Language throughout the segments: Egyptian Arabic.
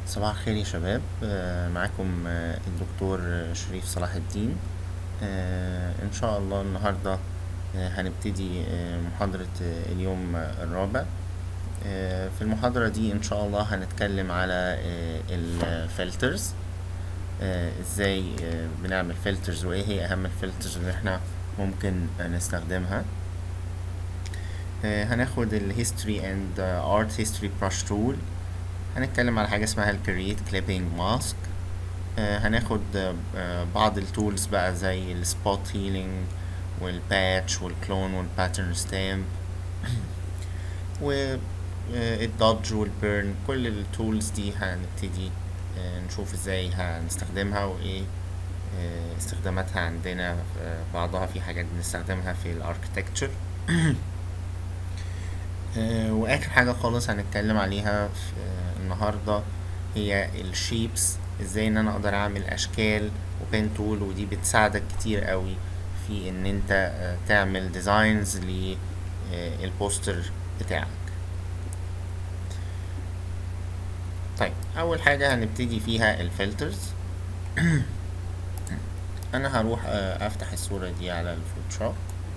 صباح الخير يا شباب آه، معاكم آه، الدكتور آه، شريف صلاح الدين آه، ان شاء الله النهارده آه، هنبتدي آه، محاضرة آه، اليوم آه، الرابع آه، في المحاضرة دي ان شاء الله هنتكلم على الفلترز ازاي آه، بنعمل فلترز وايه هي اهم الفلترز اللي احنا ممكن آه، نستخدمها آه، هناخد الهيستوري اند ارت هيستوري brush tool هنتكلم على حاجة اسمها ال create clipping mask آه هناخد آه آه، بعض التولز بقى زي ال spot healing والباتش والكلون والباترن ستامب والدodge والبيرن كل التولز دي هنبتدي آه نشوف ازاي هنستخدمها وايه آه استخداماتها عندنا آه بعضها في حاجات بنستخدمها في الاركتكتشر آه، واخر حاجه خالص هنتكلم عليها في آه، النهارده هي الشيبس ازاي ان انا اقدر اعمل اشكال وبين تول ودي بتساعدك كتير قوي في ان انت آه، تعمل ديزاينز للبوستر بتاعك طيب اول حاجه هنبتدي فيها الفلترز انا هروح آه، افتح الصوره دي على الفوتوشوب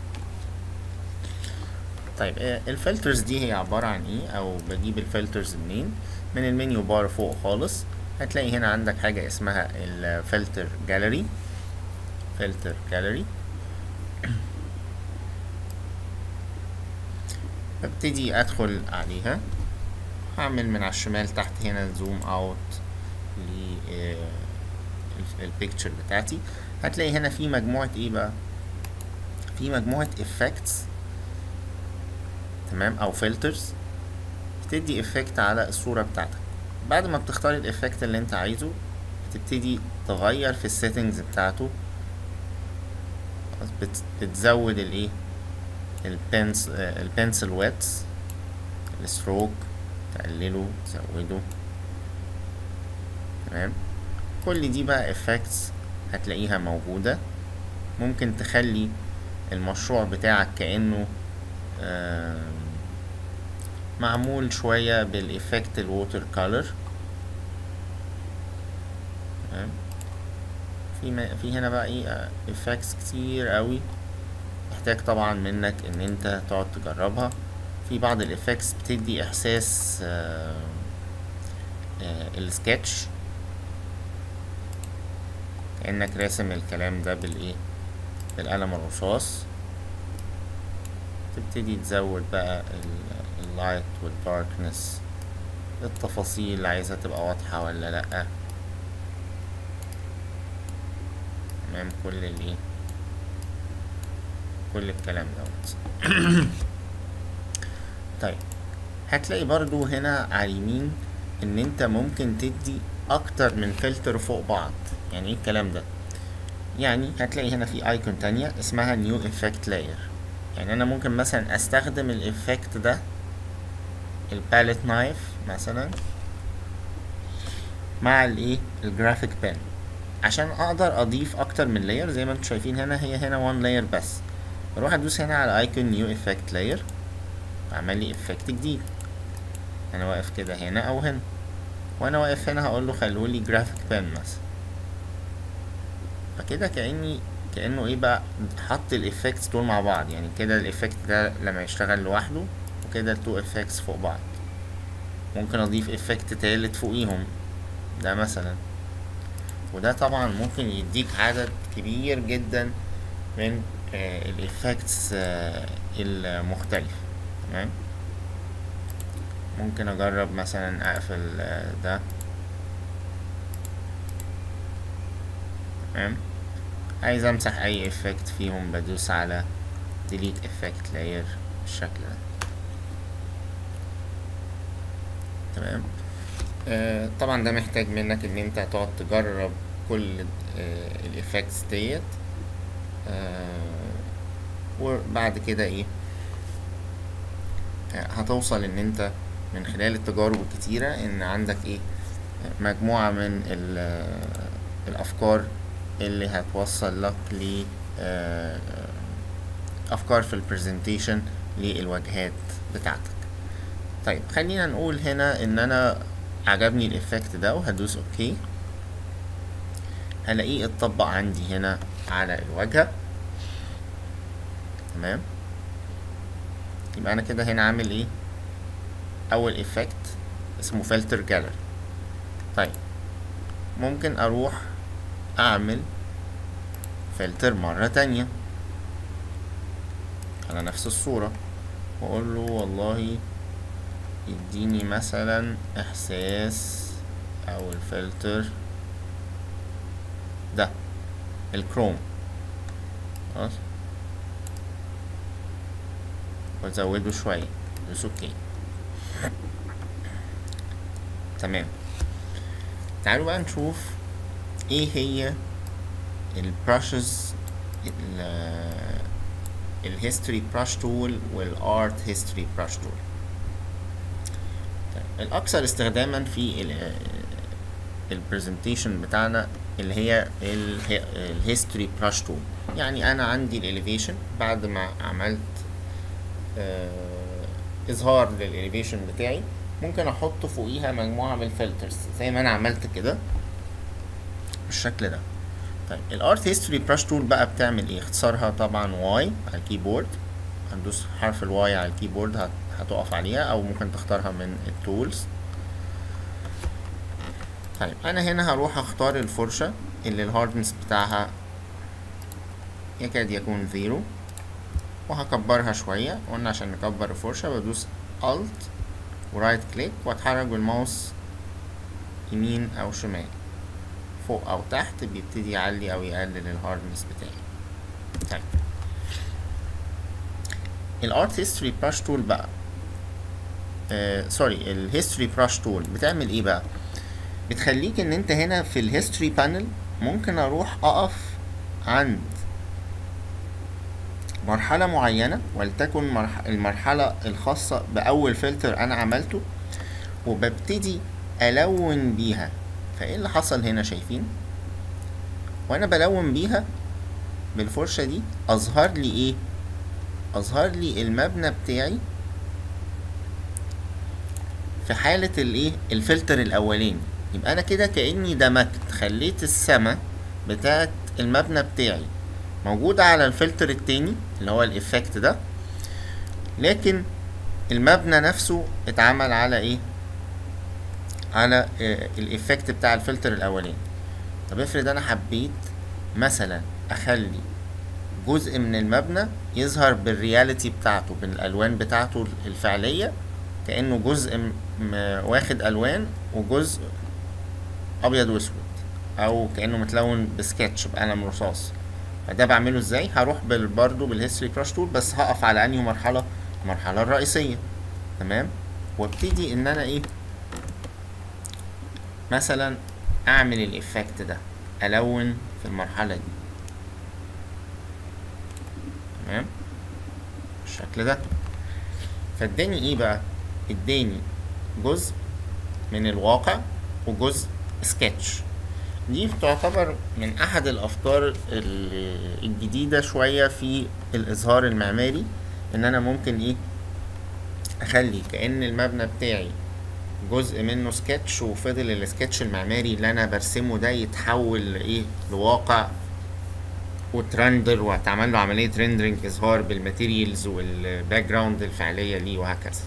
طيب آه، الفلترز دي هي عبارة عن ايه او بجيب الفلترز منين من المنيو بار فوق خالص هتلاقي هنا عندك حاجة اسمها الفلتر جاليري فلتر جاليري ببتدي ادخل عليها هعمل من على الشمال تحت هنا زوم اوت للبيكتشر بتاعتي هتلاقي هنا في مجموعة ايه بقى في مجموعة effects تمام او فلترز بتدي افكت على الصورة بتاعتك بعد ما بتختار الافكت اللي انت عايزه بتبتدي تغير في السيتنجز بتاعته بت- بتزود الايه البنس البنسل ويتس الستروك تقلله تزوده تمام كل دي بقى افكتس هتلاقيها موجودة ممكن تخلي المشروع بتاعك كأنه آم، معمول شوية بالإفكت الووتر كولر تمام في ما في هنا بقى ايه افكتس كتير قوي محتاج طبعا منك ان انت تقعد تجربها في بعض الافكتس بتدي احساس آه، آه، السكتش كأنك راسم الكلام ده بالايه بالقلم الرصاص تبتدي تزود بقى اللايت والداركنس التفاصيل اللي عايزها تبقى واضحة ولا لأ تمام كل الايه كل الكلام دوت طيب هتلاقي برضو هنا على اليمين ان انت ممكن تدي اكتر من فلتر فوق بعض يعني ايه الكلام ده يعني هتلاقي هنا في ايكون تانية اسمها نيو افكت لاير يعني انا ممكن مثلا استخدم الافكت ده الباليت نايف مثلا مع الايه الجرافيك بين عشان اقدر اضيف اكتر من لاير زي ما انتم شايفين هنا هي هنا وان لاير بس بروح ادوس هنا على ايكون نيو افكت لاير عمل لي افكت جديد انا واقف كده هنا او هنا وانا واقف هنا هقول له خلولي جرافيك بين مثلا فكده كاني كانه ايه بقى حط الافكتس دول مع بعض يعني كده الافكت ده لما يشتغل لوحده وكده التو افكتس فوق بعض ممكن اضيف افكت تالت فوقيهم ده مثلا وده طبعا ممكن يديك عدد كبير جدا من الافكتس المختلفة تمام ممكن اجرب مثلا اقفل آه، ده تمام عايز امسح اي افكت فيهم بدوس على delete effect layer بالشكل ده تمام آه طبعا ده محتاج منك ان انت تقعد تجرب كل آه الافكتس ديت آه وبعد كده ايه آه هتوصل ان انت من خلال التجارب الكتيرة ان عندك ايه مجموعة من ال- آه، الافكار اللي هتوصل لك ل آه، افكار في البرزنتيشن للواجهات بتاعتك طيب خلينا نقول هنا ان انا عجبني الإفكت ده وهدوس أوكي هلاقيه اتطبق عندي هنا على الواجهة تمام يبقى أنا كده هنا عامل إيه أول إفكت اسمه فلتر جاليري طيب ممكن أروح أعمل فلتر مرة تانية على نفس الصورة وأقول له والله يديني مثلا إحساس أو الفلتر ده الكروم خلاص وأزوده شوية دوس أوكي تمام تعالوا بقى نشوف ايه هي البراشز الهيستوري براش تول والارت هيستوري براش تول الاكثر استخداما في البرزنتيشن بتاعنا اللي هي الهيستوري براش تول يعني انا عندي الاليفيشن بعد ما عملت آه اظهار للاليفيشن بتاعي ممكن احط فوقيها مجموعه من الفلترز زي ما انا عملت كده بالشكل ده طيب الارت هيستوري براش تول بقى بتعمل ايه اختصارها طبعا واي على الكيبورد هندوس حرف الواي على الكيبورد هتقف عليها او ممكن تختارها من التولز طيب انا هنا هروح اختار الفرشة اللي الهاردنس بتاعها يكاد يكون زيرو وهكبرها شوية قلنا عشان نكبر الفرشة بدوس الت ورايت كليك واتحرك بالماوس يمين او شمال فوق او تحت بيبتدي يعلي او يقلل الهاردنس بتاعي طيب الارت هيستوري براش تول بقى آه سوري الهيستوري براش تول بتعمل ايه بقى بتخليك ان انت هنا في الهيستوري بانل ممكن اروح اقف عند مرحلة معينة ولتكن مرح المرحلة الخاصة بأول فلتر أنا عملته وببتدي ألون بيها فإيه اللي حصل هنا شايفين وأنا بلون بيها بالفرشة دي أظهر لي إيه أظهر لي المبنى بتاعي في حالة الإيه الفلتر الأولاني يبقى أنا كده كأني دمجت خليت السما بتاعت المبنى بتاعي موجودة على الفلتر التاني اللي هو الإفكت ده لكن المبنى نفسه اتعمل على ايه على آه الإفكت بتاع الفلتر الأولاني طب افرض أنا حبيت مثلا أخلي جزء من المبنى يظهر بالرياليتي بتاعته بالألوان بتاعته الفعلية كأنه جزء واخد ألوان وجزء أبيض وأسود أو كأنه متلون بسكتش بقلم رصاص فده بعمله ازاي هروح بال برضه بالهيستوري كراش تول بس هقف على انهي مرحله المرحله الرئيسيه تمام وابتدي ان انا ايه مثلا اعمل الافكت ده الون في المرحله دي تمام بالشكل ده فاداني ايه بقى اداني جزء من الواقع وجزء سكتش دي تعتبر من احد الافكار الجديده شويه في الاظهار المعماري ان انا ممكن ايه اخلي كأن المبنى بتاعي جزء منه سكتش وفضل السكتش المعماري اللي انا برسمه ده يتحول لايه لواقع وترندر وهتعمل له عمليه ريندرنج اظهار بالماتيريالز والباك جراوند الفعليه ليه وهكذا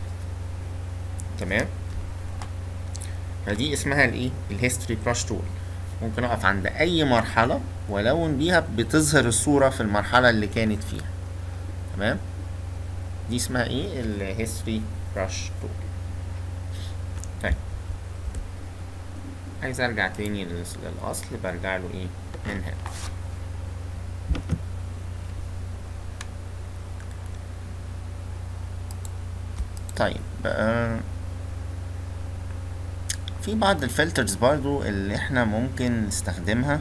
تمام فدي اسمها الايه الهيستوري براش تول ممكن اقف عند اي مرحلة والون بيها بتظهر الصورة في المرحلة اللي كانت فيها تمام دي اسمها ايه الهيستوري براش تول طيب عايز ارجع تاني للاصل برجع له ايه من هنا طيب بقى في بعض الفلترز برضو اللي احنا ممكن نستخدمها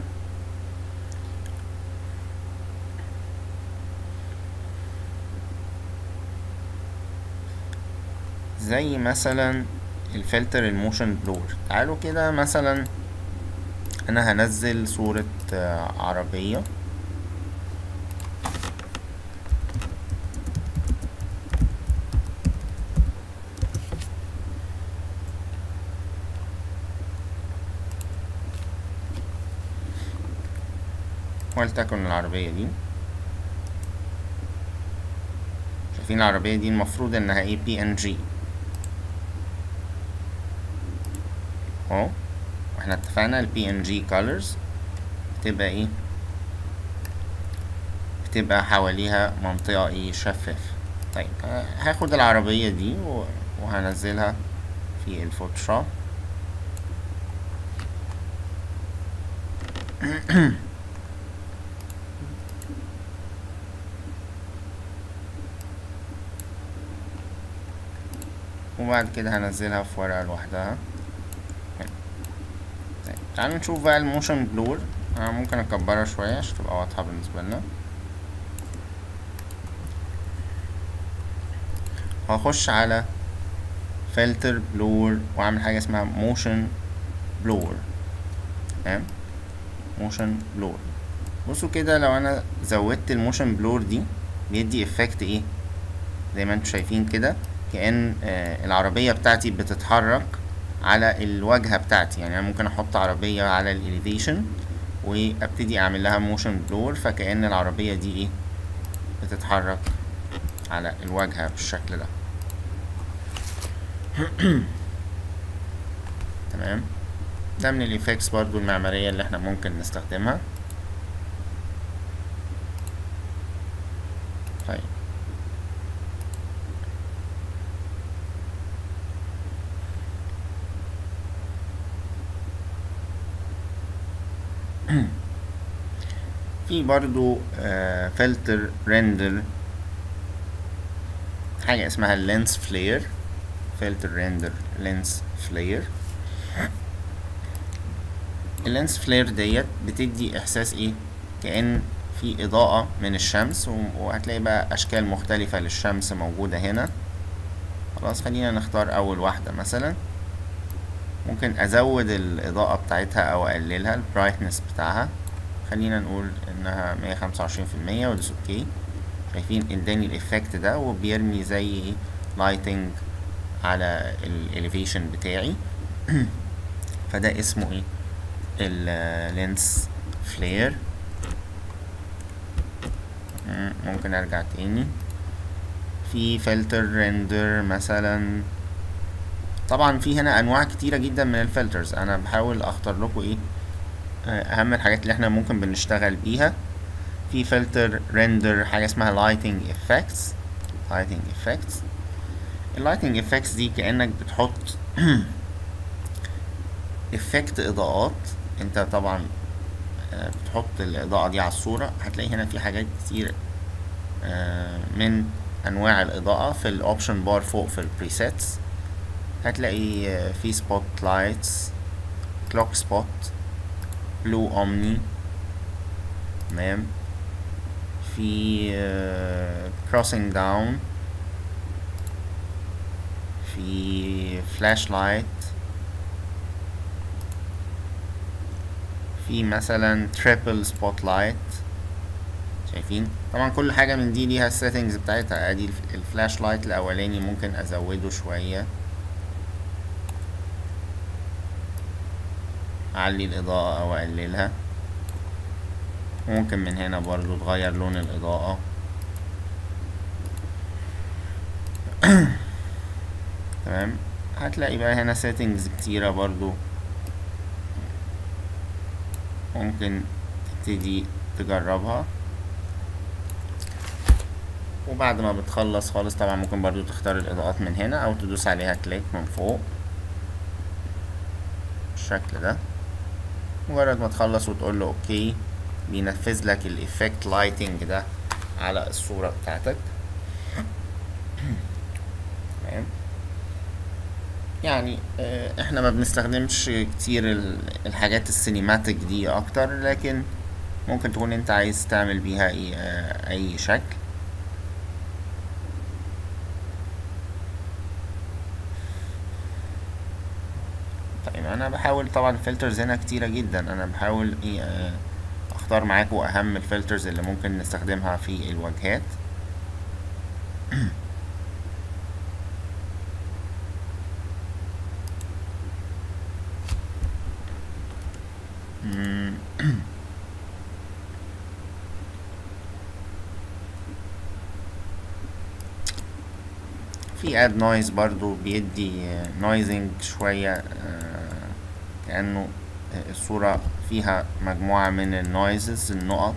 زي مثلا الفلتر الموشن بلور تعالوا كده مثلا انا هنزل صورة عربية ولتكن العربية دي شايفين العربية دي المفروض انها ايه بي ان جي اهو واحنا اتفقنا البي ان جي colors بتبقى ايه بتبقى حواليها منطقة ايه شفافة طيب هاخد العربية دي وهنزلها في الفوتوشوب وبعد كده هنزلها في ورقة لوحدها طيب تعالوا نشوف بقى الموشن بلور انا ممكن اكبرها شوية عشان تبقى واضحة بالنسبة لنا هخش على فلتر بلور واعمل حاجة اسمها موشن بلور تمام موشن بلور بصوا كده لو انا زودت الموشن بلور دي بيدي افكت ايه زي ما انتم شايفين كده كأن آه العربية بتاعتي بتتحرك على الواجهة بتاعتي يعني انا ممكن احط عربية على الاليفيشن وابتدي اعمل لها موشن بلور فكأن العربية دي ايه بتتحرك على الواجهة بالشكل ده تمام ده من الايفكتس برضو المعمارية اللي احنا ممكن نستخدمها طيب في برضو فلتر ريندر حاجة اسمها اللينس فلير فلتر ريندر لينس فلير اللينس فلير ديت بتدي احساس ايه كأن في اضاءة من الشمس وهتلاقي بقى اشكال مختلفة للشمس موجودة هنا خلاص خلينا نختار اول واحدة مثلا ممكن ازود الاضاءة بتاعتها او اقللها البرايتنس بتاعها خلينا نقول انها مية خمسة وعشرين في المية ودوس اوكي شايفين اداني الايفكت ده وبيرمي زي لايتنج على الاليفيشن بتاعي فده اسمه ايه اللينس فلير ممكن ارجع تاني في فلتر ريندر مثلا طبعا في هنا انواع كتيره جدا من الفلترز انا بحاول اختار لكم ايه اهم الحاجات اللي احنا ممكن بنشتغل بيها في فلتر ريندر حاجه اسمها lighting effects lighting effects اللايتنج افكتس دي كانك بتحط افكت اضاءات انت طبعا بتحط الاضاءه دي على الصوره هتلاقي هنا في حاجات كتير من انواع الاضاءه في الاوبشن بار فوق في البريسيتس هتلاقي في سبوت لايتس كلوك سبوت بلو اومني تمام في كروسنج داون في فلاش لايت في مثلا تريبل سبوت لايت شايفين طبعا كل حاجة من دي ليها السيتنجز بتاعتها ادي الفلاش لايت الاولاني ممكن ازوده شوية اعلي الاضاءة او اقللها ممكن من هنا برضو تغير لون الاضاءة تمام هتلاقي بقى هنا settings كتيرة برضو ممكن تبتدي تجربها وبعد ما بتخلص خالص طبعا ممكن برضو تختار الاضاءات من هنا او تدوس عليها كليك من فوق بالشكل ده مجرد ما تخلص وتقول له اوكي بينفذ لك الايفكت لايتنج ده على الصورة بتاعتك تمام يعني احنا ما بنستخدمش كتير الحاجات السينماتيك دي اكتر لكن ممكن تكون انت عايز تعمل بيها اي, اي شكل طيب انا بحاول طبعا الفلترز هنا كتيرة جدا انا بحاول ايه اختار معاكم اهم الفلترز اللي ممكن نستخدمها في الواجهات في اد نويز برضو بيدي نويزنج شوية آه، كأنه الصورة فيها مجموعة من النويزز النقط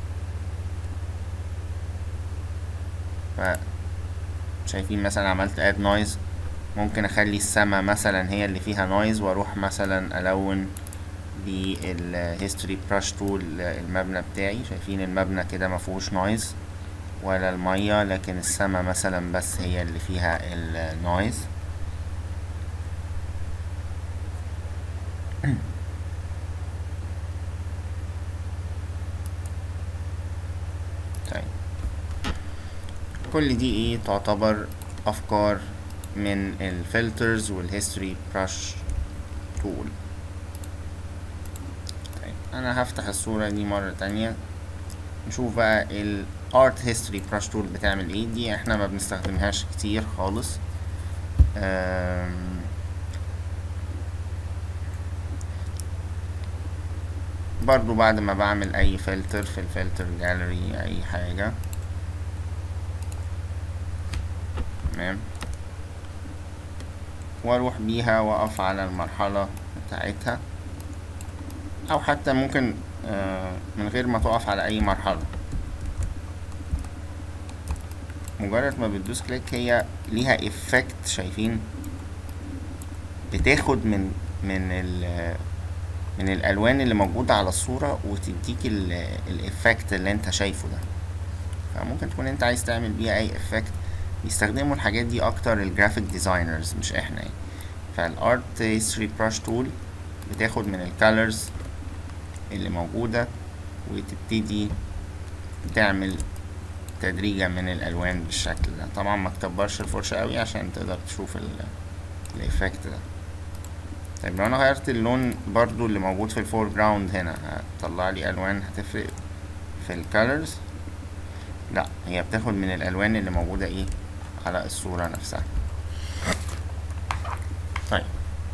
ف شايفين مثلا عملت اد نويز ممكن اخلي السما مثلا هي اللي فيها نويز واروح مثلا الون بالهيستوري براش تول المبنى بتاعي شايفين المبنى كده مفيهوش نويز ولا المية لكن السما مثلا بس هي اللي فيها النويز طيب كل دي ايه تعتبر افكار من الفلترز والهيستوري براش تول طيب انا هفتح الصورة دي مرة تانية نشوف بقى الارت هيستوري براش تول بتعمل ايه دي احنا ما بنستخدمهاش كتير خالص أم برضو بعد ما بعمل اي فلتر في الفلتر جاليري اي حاجة تمام واروح بيها واقف على المرحلة بتاعتها او حتى ممكن آه من غير ما تقف على اي مرحلة مجرد ما بتدوس كليك هي ليها افكت شايفين بتاخد من من ال من الالوان اللي موجودة على الصورة وتديك الافكت اللي انت شايفه ده فممكن تكون انت عايز تعمل بيها اي افكت بيستخدموا الحاجات دي اكتر الجرافيك ديزاينرز مش احنا يعني فالارت هيستوري براش تول بتاخد من الكالرز اللي موجودة وتبتدي تعمل تدريجة من الالوان بالشكل ده طبعا ما تكبرش الفرشة قوي عشان تقدر تشوف الايفكت ده طيب لو انا غيرت اللون برضو اللي موجود في الفور جراوند هنا هتطلع لي الوان هتفرق في الكالرز لا هي بتاخد من الالوان اللي موجودة ايه على الصورة نفسها طيب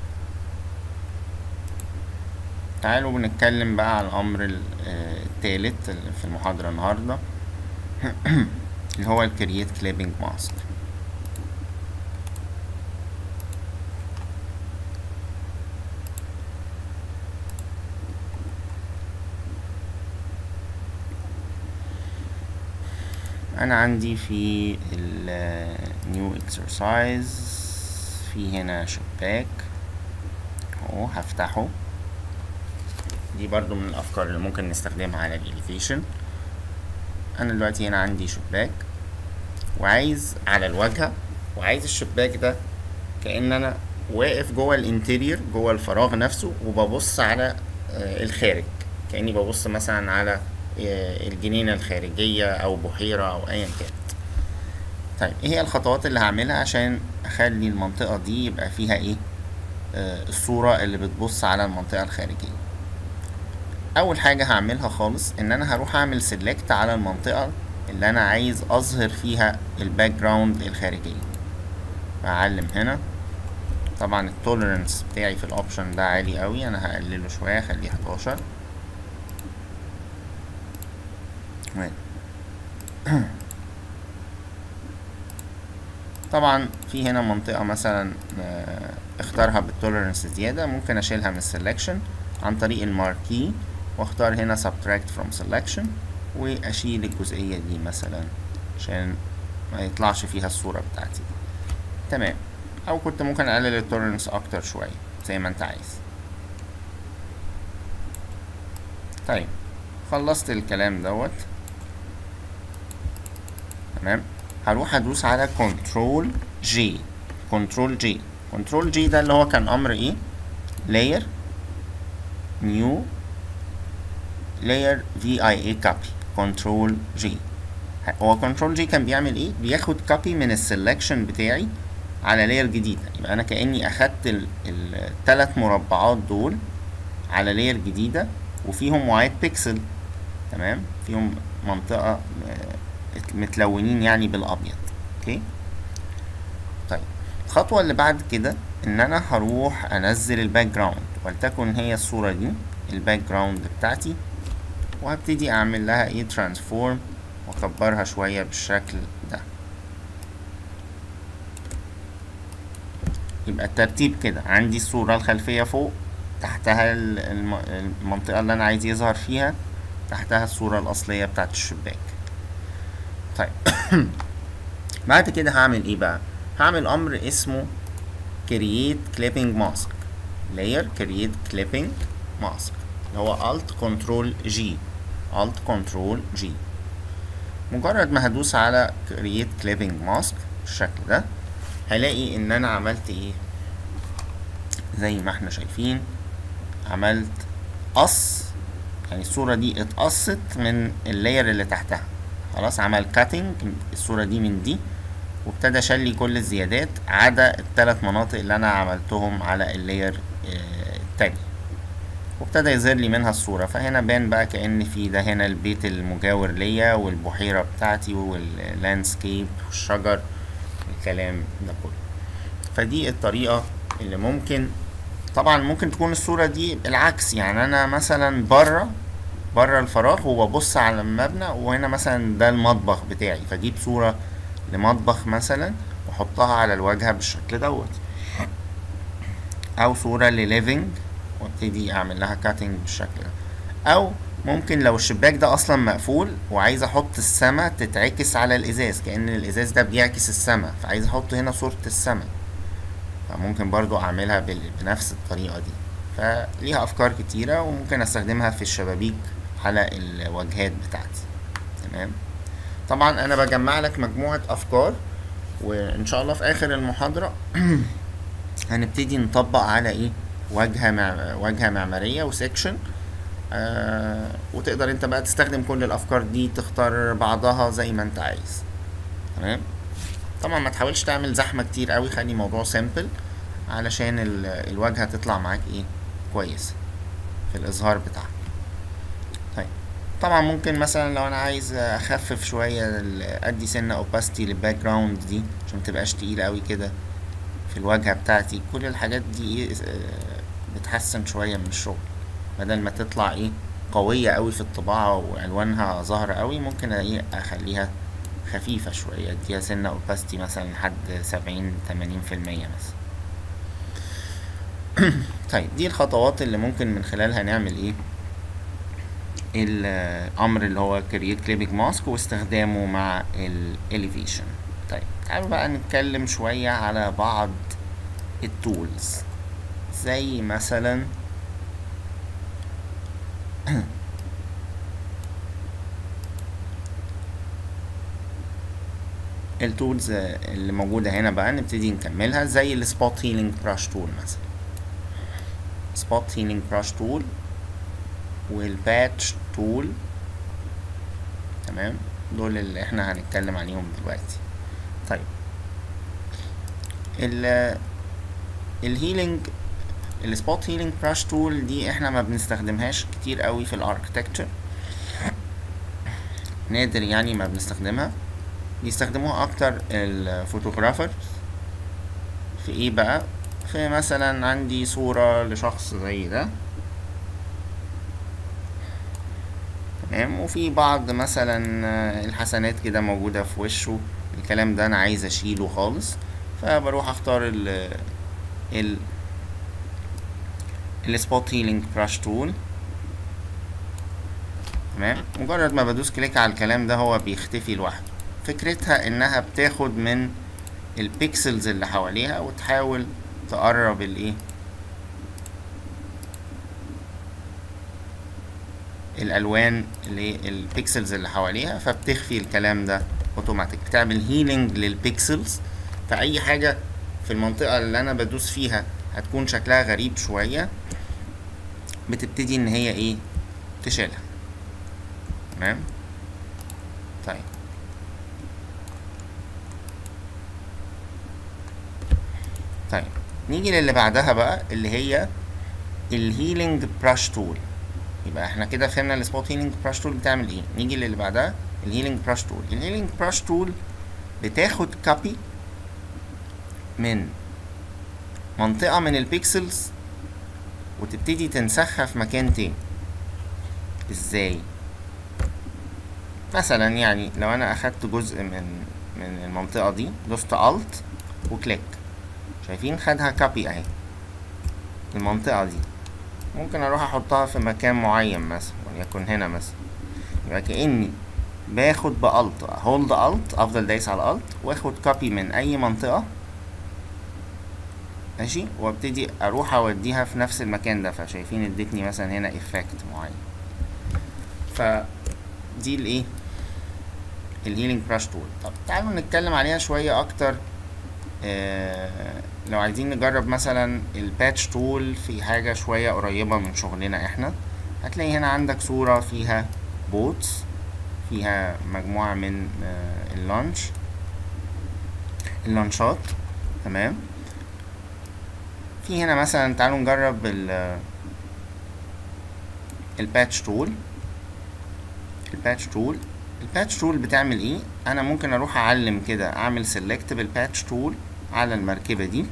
تعالوا بنتكلم بقى على الامر الثالث في المحاضرة النهاردة اللي هو الكرييت كليبنج ماسك انا عندي في النيو اكسرسايز في هنا شباك اهو هفتحه دي برضو من الافكار اللي ممكن نستخدمها على الاليفيشن انا دلوقتي هنا عندي شباك وعايز على الواجهة وعايز الشباك ده كأن انا واقف جوه الانتيرير جوه الفراغ نفسه وببص على الخارج كأني ببص مثلا على الجنينة الخارجية أو بحيرة أو أيا كانت طيب ايه هي الخطوات اللي هعملها عشان أخلي المنطقة دي يبقى فيها ايه آه الصورة اللي بتبص على المنطقة الخارجية أول حاجة هعملها خالص إن أنا هروح أعمل سيلكت على المنطقة اللي أنا عايز أظهر فيها الباك جراوند الخارجية بعلم هنا طبعا التوليرنس بتاعي في الاوبشن ده عالي قوي انا هقلله شويه اخليه 11 طبعا في هنا منطقة مثلا اختارها بالتوليرنس زيادة ممكن اشيلها من السلكشن عن طريق الماركي واختار هنا subtract from selection واشيل الجزئية دي مثلا عشان ما يطلعش فيها الصورة بتاعتي تمام او كنت ممكن اقلل التوليرنس اكتر شوية زي ما انت عايز طيب خلصت الكلام دوت تمام هروح ادوس على كنترول جي كنترول جي كنترول جي ده اللي هو كان امر ايه لاير نيو لاير في اي اي كابي كنترول جي هو كنترول جي كان بيعمل ايه بياخد كابي من السلكشن بتاعي على لاير جديدة يبقى انا كاني اخدت الثلاث مربعات دول على لاير جديدة وفيهم وايت بيكسل تمام فيهم منطقة متلونين يعني بالابيض اوكي طيب الخطوة اللي بعد كده ان انا هروح انزل الباك جراوند ولتكن هي الصورة دي الباك جراوند بتاعتي وهبتدي اعمل لها ايه ترانسفورم واكبرها شوية بالشكل ده يبقى الترتيب كده عندي الصورة الخلفية فوق تحتها ال- الم- المنطقة اللي أنا عايز يظهر فيها تحتها الصورة الأصلية بتاعت الشباك طيب بعد كده هعمل ايه بقى هعمل امر اسمه create clipping mask layer create clipping mask اللي هو alt control G alt control G مجرد ما هدوس على create clipping mask بالشكل ده هلاقي ان انا عملت ايه زي ما احنا شايفين عملت قص يعني الصورة دي اتقصت من اللاير اللي تحتها خلاص عمل كاتنج الصورة دي من دي وابتدى شال لي كل الزيادات عدا الثلاث مناطق اللي انا عملتهم على اللاير آه، التاني وابتدى يظهر لي منها الصورة فهنا بان بقى كأن في ده هنا البيت المجاور ليا والبحيرة بتاعتي واللاندسكيب والشجر الكلام ده كله فدي الطريقة اللي ممكن طبعا ممكن تكون الصورة دي العكس يعني انا مثلا بره بره الفراغ وببص على المبنى وهنا مثلا ده المطبخ بتاعي فاجيب صورة لمطبخ مثلا واحطها على الواجهة بالشكل دوت او صورة لليفينج وابتدي اعمل لها كاتنج بالشكل ده او ممكن لو الشباك ده اصلا مقفول وعايز احط السما تتعكس على الازاز كأن الازاز ده بيعكس السما فعايز احط هنا صورة السما فممكن برضو اعملها بال- بنفس الطريقة دي فليها افكار كتيرة وممكن استخدمها في الشبابيك على الواجهات بتاعتي تمام طبعا انا بجمع لك مجموعة افكار وان شاء الله في اخر المحاضرة هنبتدي نطبق على ايه واجهة مع... واجهة معمارية وسيكشن آه وتقدر انت بقى تستخدم كل الافكار دي تختار بعضها زي ما انت عايز تمام طبعا ما تحاولش تعمل زحمة كتير قوي خلي الموضوع سيمبل علشان ال... الواجهة تطلع معاك ايه كويس في الاظهار بتاعها طيب طبعا ممكن مثلا لو انا عايز اخفف شوية ال- ادي سنة اوباستي للباك جراوند دي عشان متبقاش تقيلة قوي كده في الواجهة بتاعتي كل الحاجات دي ايه آه، بتحسن شوية من الشغل بدل ما تطلع ايه قوية قوي في الطباعة والوانها ظاهرة قوي ممكن ايه اخليها خفيفة شوية اديها سنة اوباستي مثلا لحد سبعين تمانين في المية مثلا طيب دي الخطوات اللي ممكن من خلالها نعمل ايه الامر اللي هو create clipping mask واستخدامه مع ال elevation طيب تعالوا بقى نتكلم شوية على بعض التولز زي مثلا التولز اللي موجودة هنا بقى نبتدي نكملها زي السبوت هيلينج براش تول مثلا سبوت هيلينج براش تول والباتش تول تمام دول اللي احنا هنتكلم عليهم دلوقتي طيب ال الهيلينج السبوت هيلينج براش تول دي احنا ما بنستخدمهاش كتير قوي في الاركتكتشر نادر يعني ما بنستخدمها بيستخدموها اكتر الفوتوغرافر في ايه بقى في مثلا عندي صورة لشخص زي ده تمام وفي بعض مثلا آه، الحسنات كده موجودة في وشه الكلام ده انا عايز اشيله خالص فبروح اختار ال ال السبوت هيلينج براش تول تمام مجرد ما بدوس كليك على الكلام ده هو بيختفي لوحده فكرتها انها بتاخد من البيكسلز اللي حواليها وتحاول تقرب الايه الالوان للبيكسلز اللي حواليها فبتخفي الكلام ده اوتوماتيك بتعمل هيلينج للبيكسلز فاي حاجه في المنطقه اللي انا بدوس فيها هتكون شكلها غريب شويه بتبتدي ان هي ايه تشيلها تمام طيب طيب نيجي للي بعدها بقى اللي هي الهيلينج براش تول يبقى احنا كده فهمنا السبوت هيلينج براش تول بتعمل ايه نيجي للي بعدها الهيلينج براش تول الهيلينج براش تول بتاخد كوبي من منطقة من البيكسلز وتبتدي تنسخها في مكان تاني ازاي مثلا يعني لو انا اخدت جزء من من المنطقة دي دوست الت وكليك شايفين خدها كوبي اهي المنطقة دي ممكن اروح احطها في مكان معين مثلا وليكن هنا مثلا يبقى كأني باخد بألت هولد ألت افضل دايس على ألت واخد كوبي من اي منطقة ماشي وابتدي اروح اوديها في نفس المكان ده فشايفين ادتني مثلا هنا افكت معين فدي الايه الهيلينج براش تول طب تعالوا نتكلم عليها شوية اكتر آه لو عايزين نجرب مثلا الباتش تول في حاجة شوية قريبة من شغلنا احنا هتلاقي هنا عندك صورة فيها بوتس فيها مجموعة من آه اللانش اللانشات تمام في هنا مثلا تعالوا نجرب ال الباتش تول الباتش تول الباتش تول بتعمل ايه انا ممكن اروح اعلم كده اعمل سيلكت بالباتش تول على المركبه دي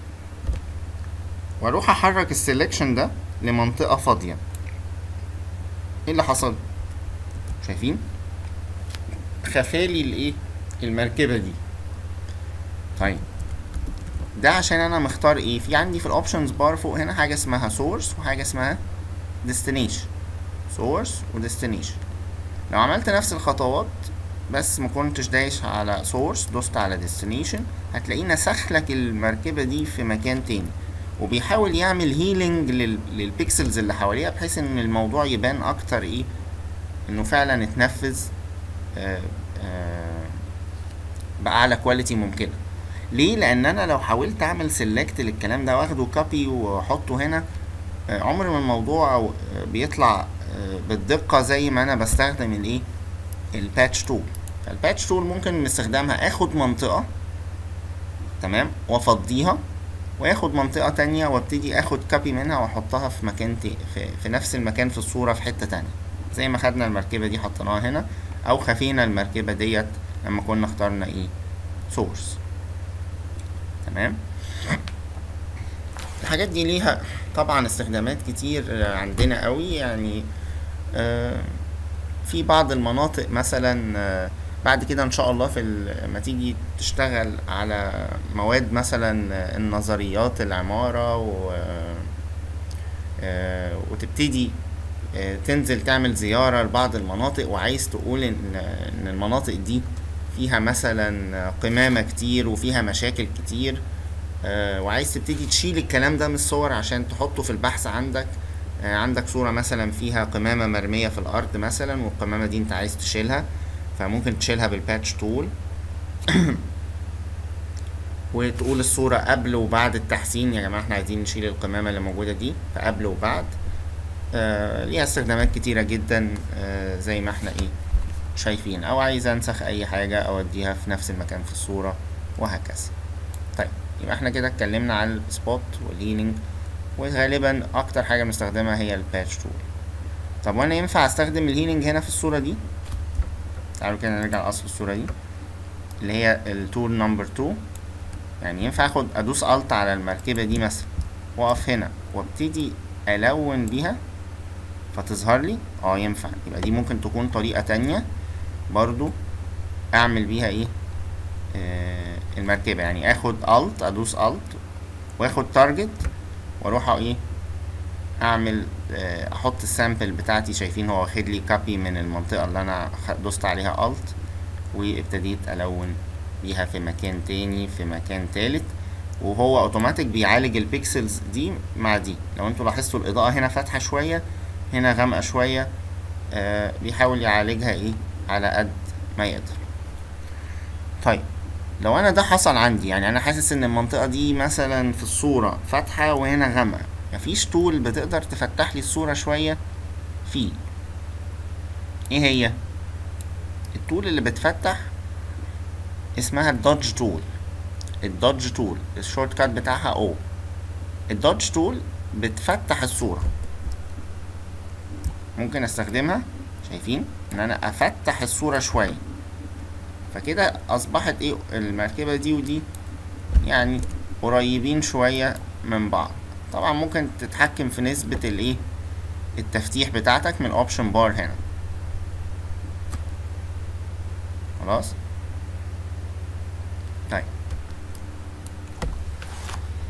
واروح احرك السلكشن ده لمنطقه فاضيه ايه اللي حصل شايفين خفالي الايه المركبه دي طيب ده عشان انا مختار ايه في عندي في الاوبشنز بار فوق هنا حاجه اسمها سورس وحاجه اسمها ديستنيشن سورس وديستنيشن لو عملت نفس الخطوات بس ما كنتش دايس على سورس دوست على ديستنيشن هتلاقيه نسخ لك المركبه دي في مكان تاني وبيحاول يعمل هيلينج للبيكسلز اللي حواليها بحيث ان الموضوع يبان اكتر ايه انه فعلا اتنفذ آآ آآ باعلى كواليتي ممكنه ليه لان انا لو حاولت اعمل سيلكت للكلام ده واخده كوبي واحطه هنا عمر ما الموضوع أو بيطلع بالدقة زي ما انا بستخدم الايه الباتش تول فالباتش تول ممكن من استخدامها اخد منطقة تمام وافضيها واخد منطقة تانية وابتدي اخد كوبي منها واحطها في مكان تي في, في نفس المكان في الصورة في حتة تانية زي ما خدنا المركبة دي حطيناها هنا او خفينا المركبة ديت لما كنا اخترنا ايه سورس تمام الحاجات دي ليها طبعا استخدامات كتير عندنا قوي يعني آه في بعض المناطق مثلا آه بعد كده ان شاء الله في لما تيجي تشتغل على مواد مثلا النظريات العمارة و آه وتبتدي تنزل تعمل زيارة لبعض المناطق وعايز تقول ان ان المناطق دي فيها مثلا قمامة كتير وفيها مشاكل كتير آه وعايز تبتدي تشيل الكلام ده من الصور عشان تحطه في البحث عندك آه عندك صورة مثلا فيها قمامة مرمية في الأرض مثلا والقمامة دي أنت عايز تشيلها فممكن تشيلها بالباتش تول وتقول الصورة قبل وبعد التحسين يا جماعة احنا عايزين نشيل القمامة اللي موجودة دي فقبل وبعد آه ليها استخدامات كتيرة جدا آه زي ما احنا ايه شايفين او عايز انسخ اي حاجة اوديها في نفس المكان في الصورة وهكذا طيب يبقى احنا كده اتكلمنا عن السبوت والهيلينج وغالبا اكتر حاجة بنستخدمها هي الباتش تول طب وانا ينفع استخدم الهيلينج هنا في الصورة دي تعالوا كده نرجع لاصل الصورة دي اللي هي التول نمبر 2 يعني ينفع اخد ادوس الت على المركبة دي مثلا واقف هنا وابتدي الون بيها فتظهر لي اه ينفع يبقى دي ممكن تكون طريقة تانية برضو اعمل بيها ايه آه المركبة يعني اخد الت ادوس الت واخد تارجت واروح ايه اعمل آه احط السامبل بتاعتي شايفين هو واخد لي كوبي من المنطقة اللي انا دوست عليها الت وابتديت الون بيها في مكان تاني في مكان تالت وهو اوتوماتيك بيعالج البيكسلز دي مع دي لو انتوا لاحظتوا الاضاءة هنا فاتحة شوية هنا غامقة شوية آه بيحاول يعالجها ايه على قد ما يقدر طيب لو انا ده حصل عندي يعني انا حاسس ان المنطقة دي مثلا في الصورة فاتحة وهنا غامقة مفيش تول بتقدر تفتح لي الصورة شوية في ايه هي التول اللي بتفتح اسمها الدodge تول الدodge تول الشورت كات بتاعها او الدodge تول بتفتح الصورة ممكن استخدمها شايفين ان انا افتح الصورة شوية فكده اصبحت ايه المركبة دي ودي يعني قريبين شوية من بعض طبعا ممكن تتحكم في نسبة الايه التفتيح بتاعتك من الاوبشن بار هنا خلاص طيب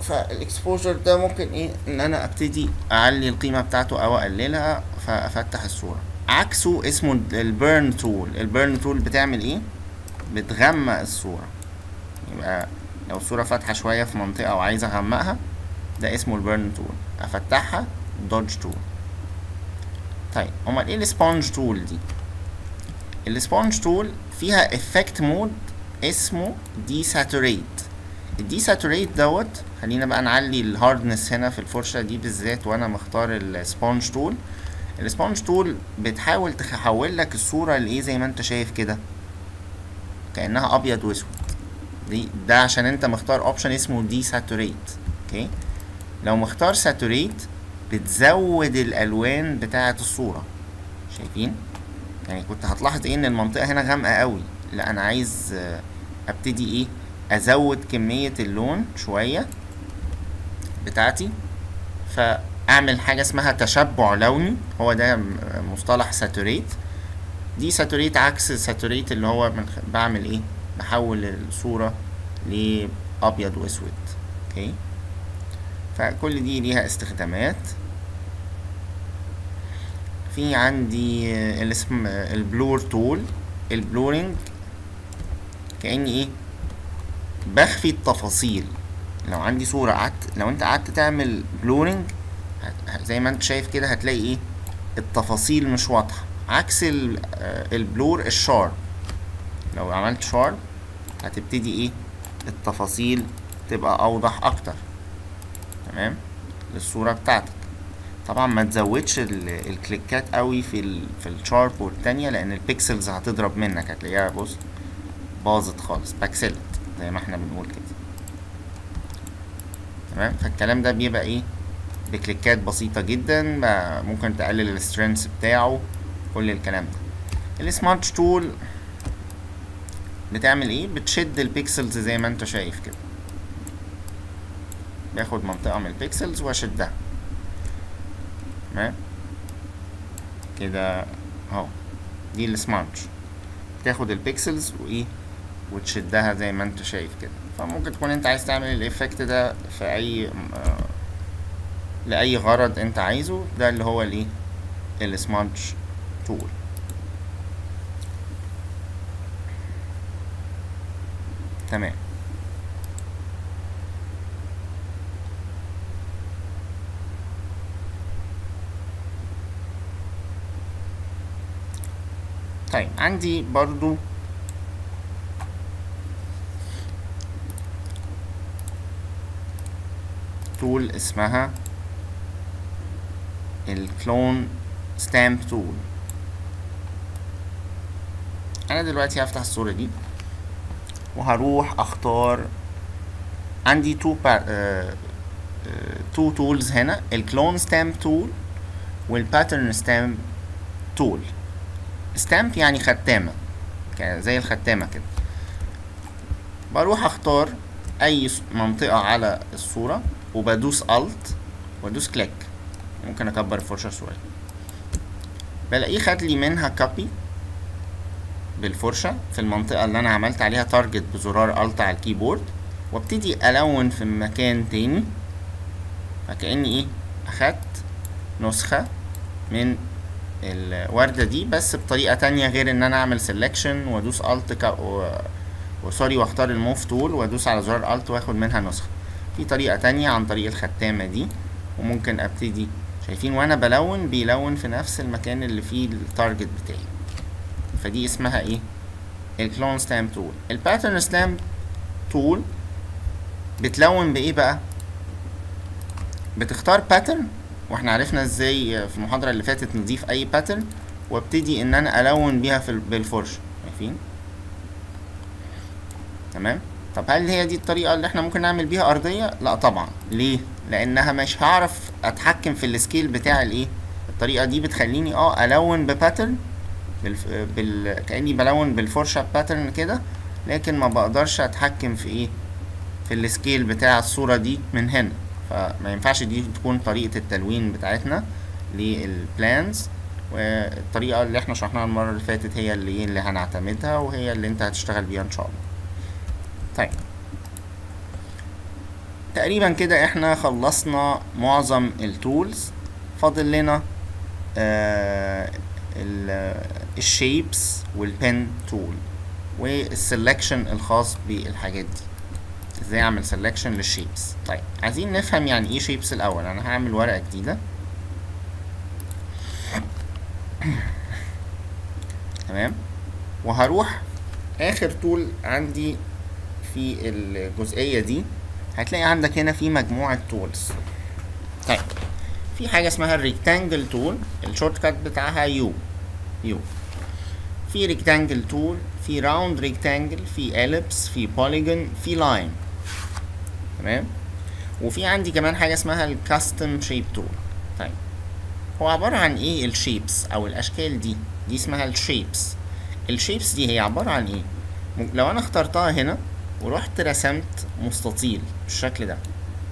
فالاكسبوجر ده ممكن ايه ان انا ابتدي اعلي القيمه بتاعته او اقللها فافتح الصوره عكسه اسمه البيرن تول البيرن تول بتعمل ايه بتغمق الصوره يبقى لو الصوره فاتحه شويه في منطقه وعايز اغمقها ده اسمه البيرن تول افتحها دوج تول طيب امال ايه السبونج تول دي السبونج تول فيها افكت مود اسمه دي ساتوريت الدي ساتوريت دوت خلينا بقى نعلي الهاردنس هنا في الفرشه دي بالذات وانا مختار السبونج تول السبونج تول بتحاول تحول لك الصوره لايه زي ما انت شايف كده كانها ابيض واسود دي ده عشان انت مختار اوبشن اسمه دي ساتوريت اوكي لو مختار ساتوريت بتزود الالوان بتاعه الصوره شايفين يعني كنت هتلاحظ ايه ان المنطقه هنا غامقه قوي لا انا عايز ابتدي ايه ازود كميه اللون شويه بتاعتي فاعمل حاجه اسمها تشبع لوني هو ده مصطلح ساتوريت دي ساتوريت عكس ساتوريت اللي هو من بعمل ايه بحول الصوره لابيض واسود اوكي فكل دي ليها استخدامات في عندي الاسم البلور تول البلورنج كاني ايه بخفي التفاصيل لو عندي صورة قعدت لو انت قعدت تعمل بلورنج زي ما انت شايف كده هتلاقي ايه التفاصيل مش واضحة عكس البلور الشارب لو عملت شارب هتبتدي ايه التفاصيل تبقى اوضح اكتر تمام للصورة بتاعتك طبعا ما تزودش الكليكات قوي في ال في الشارب والتانية لان البيكسلز هتضرب منك هتلاقيها بص باظت خالص باكسلت زي ما احنا بنقول كده تمام فالكلام ده بيبقى ايه بكليكات بسيطة جدا ممكن تقلل السترينث بتاعه كل الكلام ده السمارت تول بتعمل ايه بتشد البيكسلز زي ما انت شايف كده باخد منطقة من البيكسلز واشدها تمام كده اهو دي السمارت تاخد البيكسلز وايه وتشدها زي ما انت شايف كده فممكن تكون انت عايز تعمل الايفكت ده في اي آه لاي غرض انت عايزه ده اللي هو الايه السمارت تول تمام طيب عندي برضو تول اسمها الكلون ستامب تول انا دلوقتي هفتح الصورة دي وهروح اختار عندي تو تو تولز هنا الكلون ستامب تول والباترن ستامب تول ستامب يعني ختامة زي الختامة كده بروح اختار اي منطقة على الصورة وبدوس الت وادوس كليك ممكن اكبر الفرشة شوية بلاقيه خد لي منها كوبي بالفرشة في المنطقة اللي انا عملت عليها تارجت بزرار الت على الكيبورد وابتدي الون في مكان تاني فكأني ايه اخدت نسخة من الوردة دي بس بطريقة تانية غير ان انا اعمل سيلكشن وادوس الت و... وسوري واختار الموف تول وادوس على زرار الت واخد منها نسخة في طريقة تانية عن طريق الختامة دي وممكن ابتدي شايفين وانا بلون بيلون في نفس المكان اللي فيه التارجت بتاعي فدي اسمها ايه الكلون ستامب تول الباترن ستامب تول بتلون بايه بقى بتختار باترن واحنا عرفنا ازاي في المحاضرة اللي فاتت نضيف اي باترن وابتدي ان انا الون بيها في بالفرشة شايفين تمام طب هل هي دي الطريقة اللي احنا ممكن نعمل بيها ارضية لا طبعا ليه لانها مش هعرف اتحكم في السكيل بتاع الايه الطريقة دي بتخليني اه الون بباترن بالف... بال... كاني بلون بالفرشة باترن كده لكن ما بقدرش اتحكم في ايه في السكيل بتاع الصورة دي من هنا فما ينفعش دي تكون طريقة التلوين بتاعتنا للبلانز والطريقة اللي احنا شرحناها المرة اللي فاتت هي اللي ايه اللي هنعتمدها وهي اللي انت هتشتغل بيها ان شاء الله طيب تقريبا كده احنا خلصنا معظم التولز فاضل لنا آه الشيبس والبن تول والسلكشن الخاص بالحاجات دي ازاي اعمل سلكشن للشيبس طيب عايزين نفهم يعني ايه شيبس الاول انا هعمل ورقه جديده تمام وهروح اخر تول عندي في الجزئيه دي هتلاقي عندك هنا في مجموعه تولز طيب في حاجه اسمها الريكتانجل تول الشورت كات بتاعها يو يو في ريكتانجل تول في راوند ريكتانجل في اليبس في بوليجون في لاين تمام وفي عندي كمان حاجه اسمها الكاستم شيب تول طيب هو عباره عن ايه الشيبس او الاشكال دي دي اسمها الشيبس الشيبس دي هي عباره عن ايه لو انا اخترتها هنا ورحت رسمت مستطيل بالشكل ده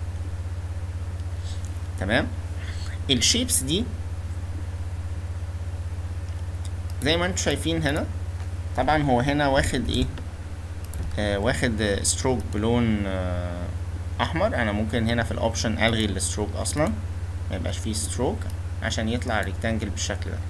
تمام الشيبس دي زي ما انتم شايفين هنا طبعا هو هنا واخد ايه آه واخد ستروك بلون آه احمر انا ممكن هنا في الاوبشن الغي الستروك اصلا ما يبقاش فيه ستروك عشان يطلع ريكتانجل بالشكل ده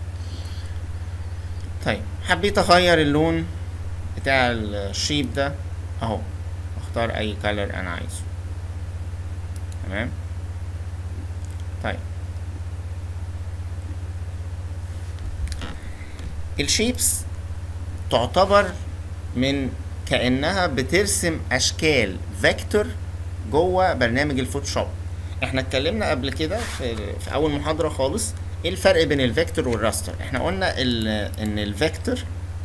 طيب حبيت اغير اللون بتاع الشيب ده اهو اختار اي كالر انا عايزه تمام طيب الشيبس تعتبر من كأنها بترسم أشكال فيكتور جوه برنامج الفوتوشوب احنا اتكلمنا قبل كده في, في أول محاضرة خالص ايه الفرق بين الفيكتور والراستر احنا قلنا ان الفيكتور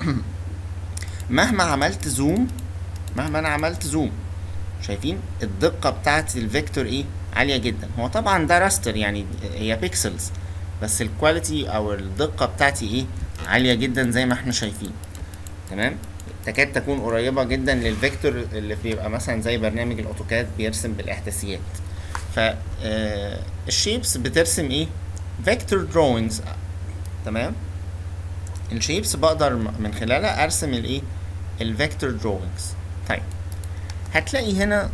مهما عملت زوم مهما انا عملت زوم شايفين الدقة بتاعت الفيكتور ايه عالية جدا هو طبعا ده راستر يعني هي بيكسلز بس الكواليتي او الدقة بتاعتي ايه عالية جدا زي ما احنا شايفين تمام تكاد تكون قريبة جدا للفيكتور اللي بيبقى مثلا زي برنامج الاوتوكاد بيرسم بالاحداثيات ف الشيبس بترسم ايه فيكتور دروينجز تمام الشيبس بقدر من خلالها ارسم الايه الفيكتور دروينجز طيب هتلاقي هنا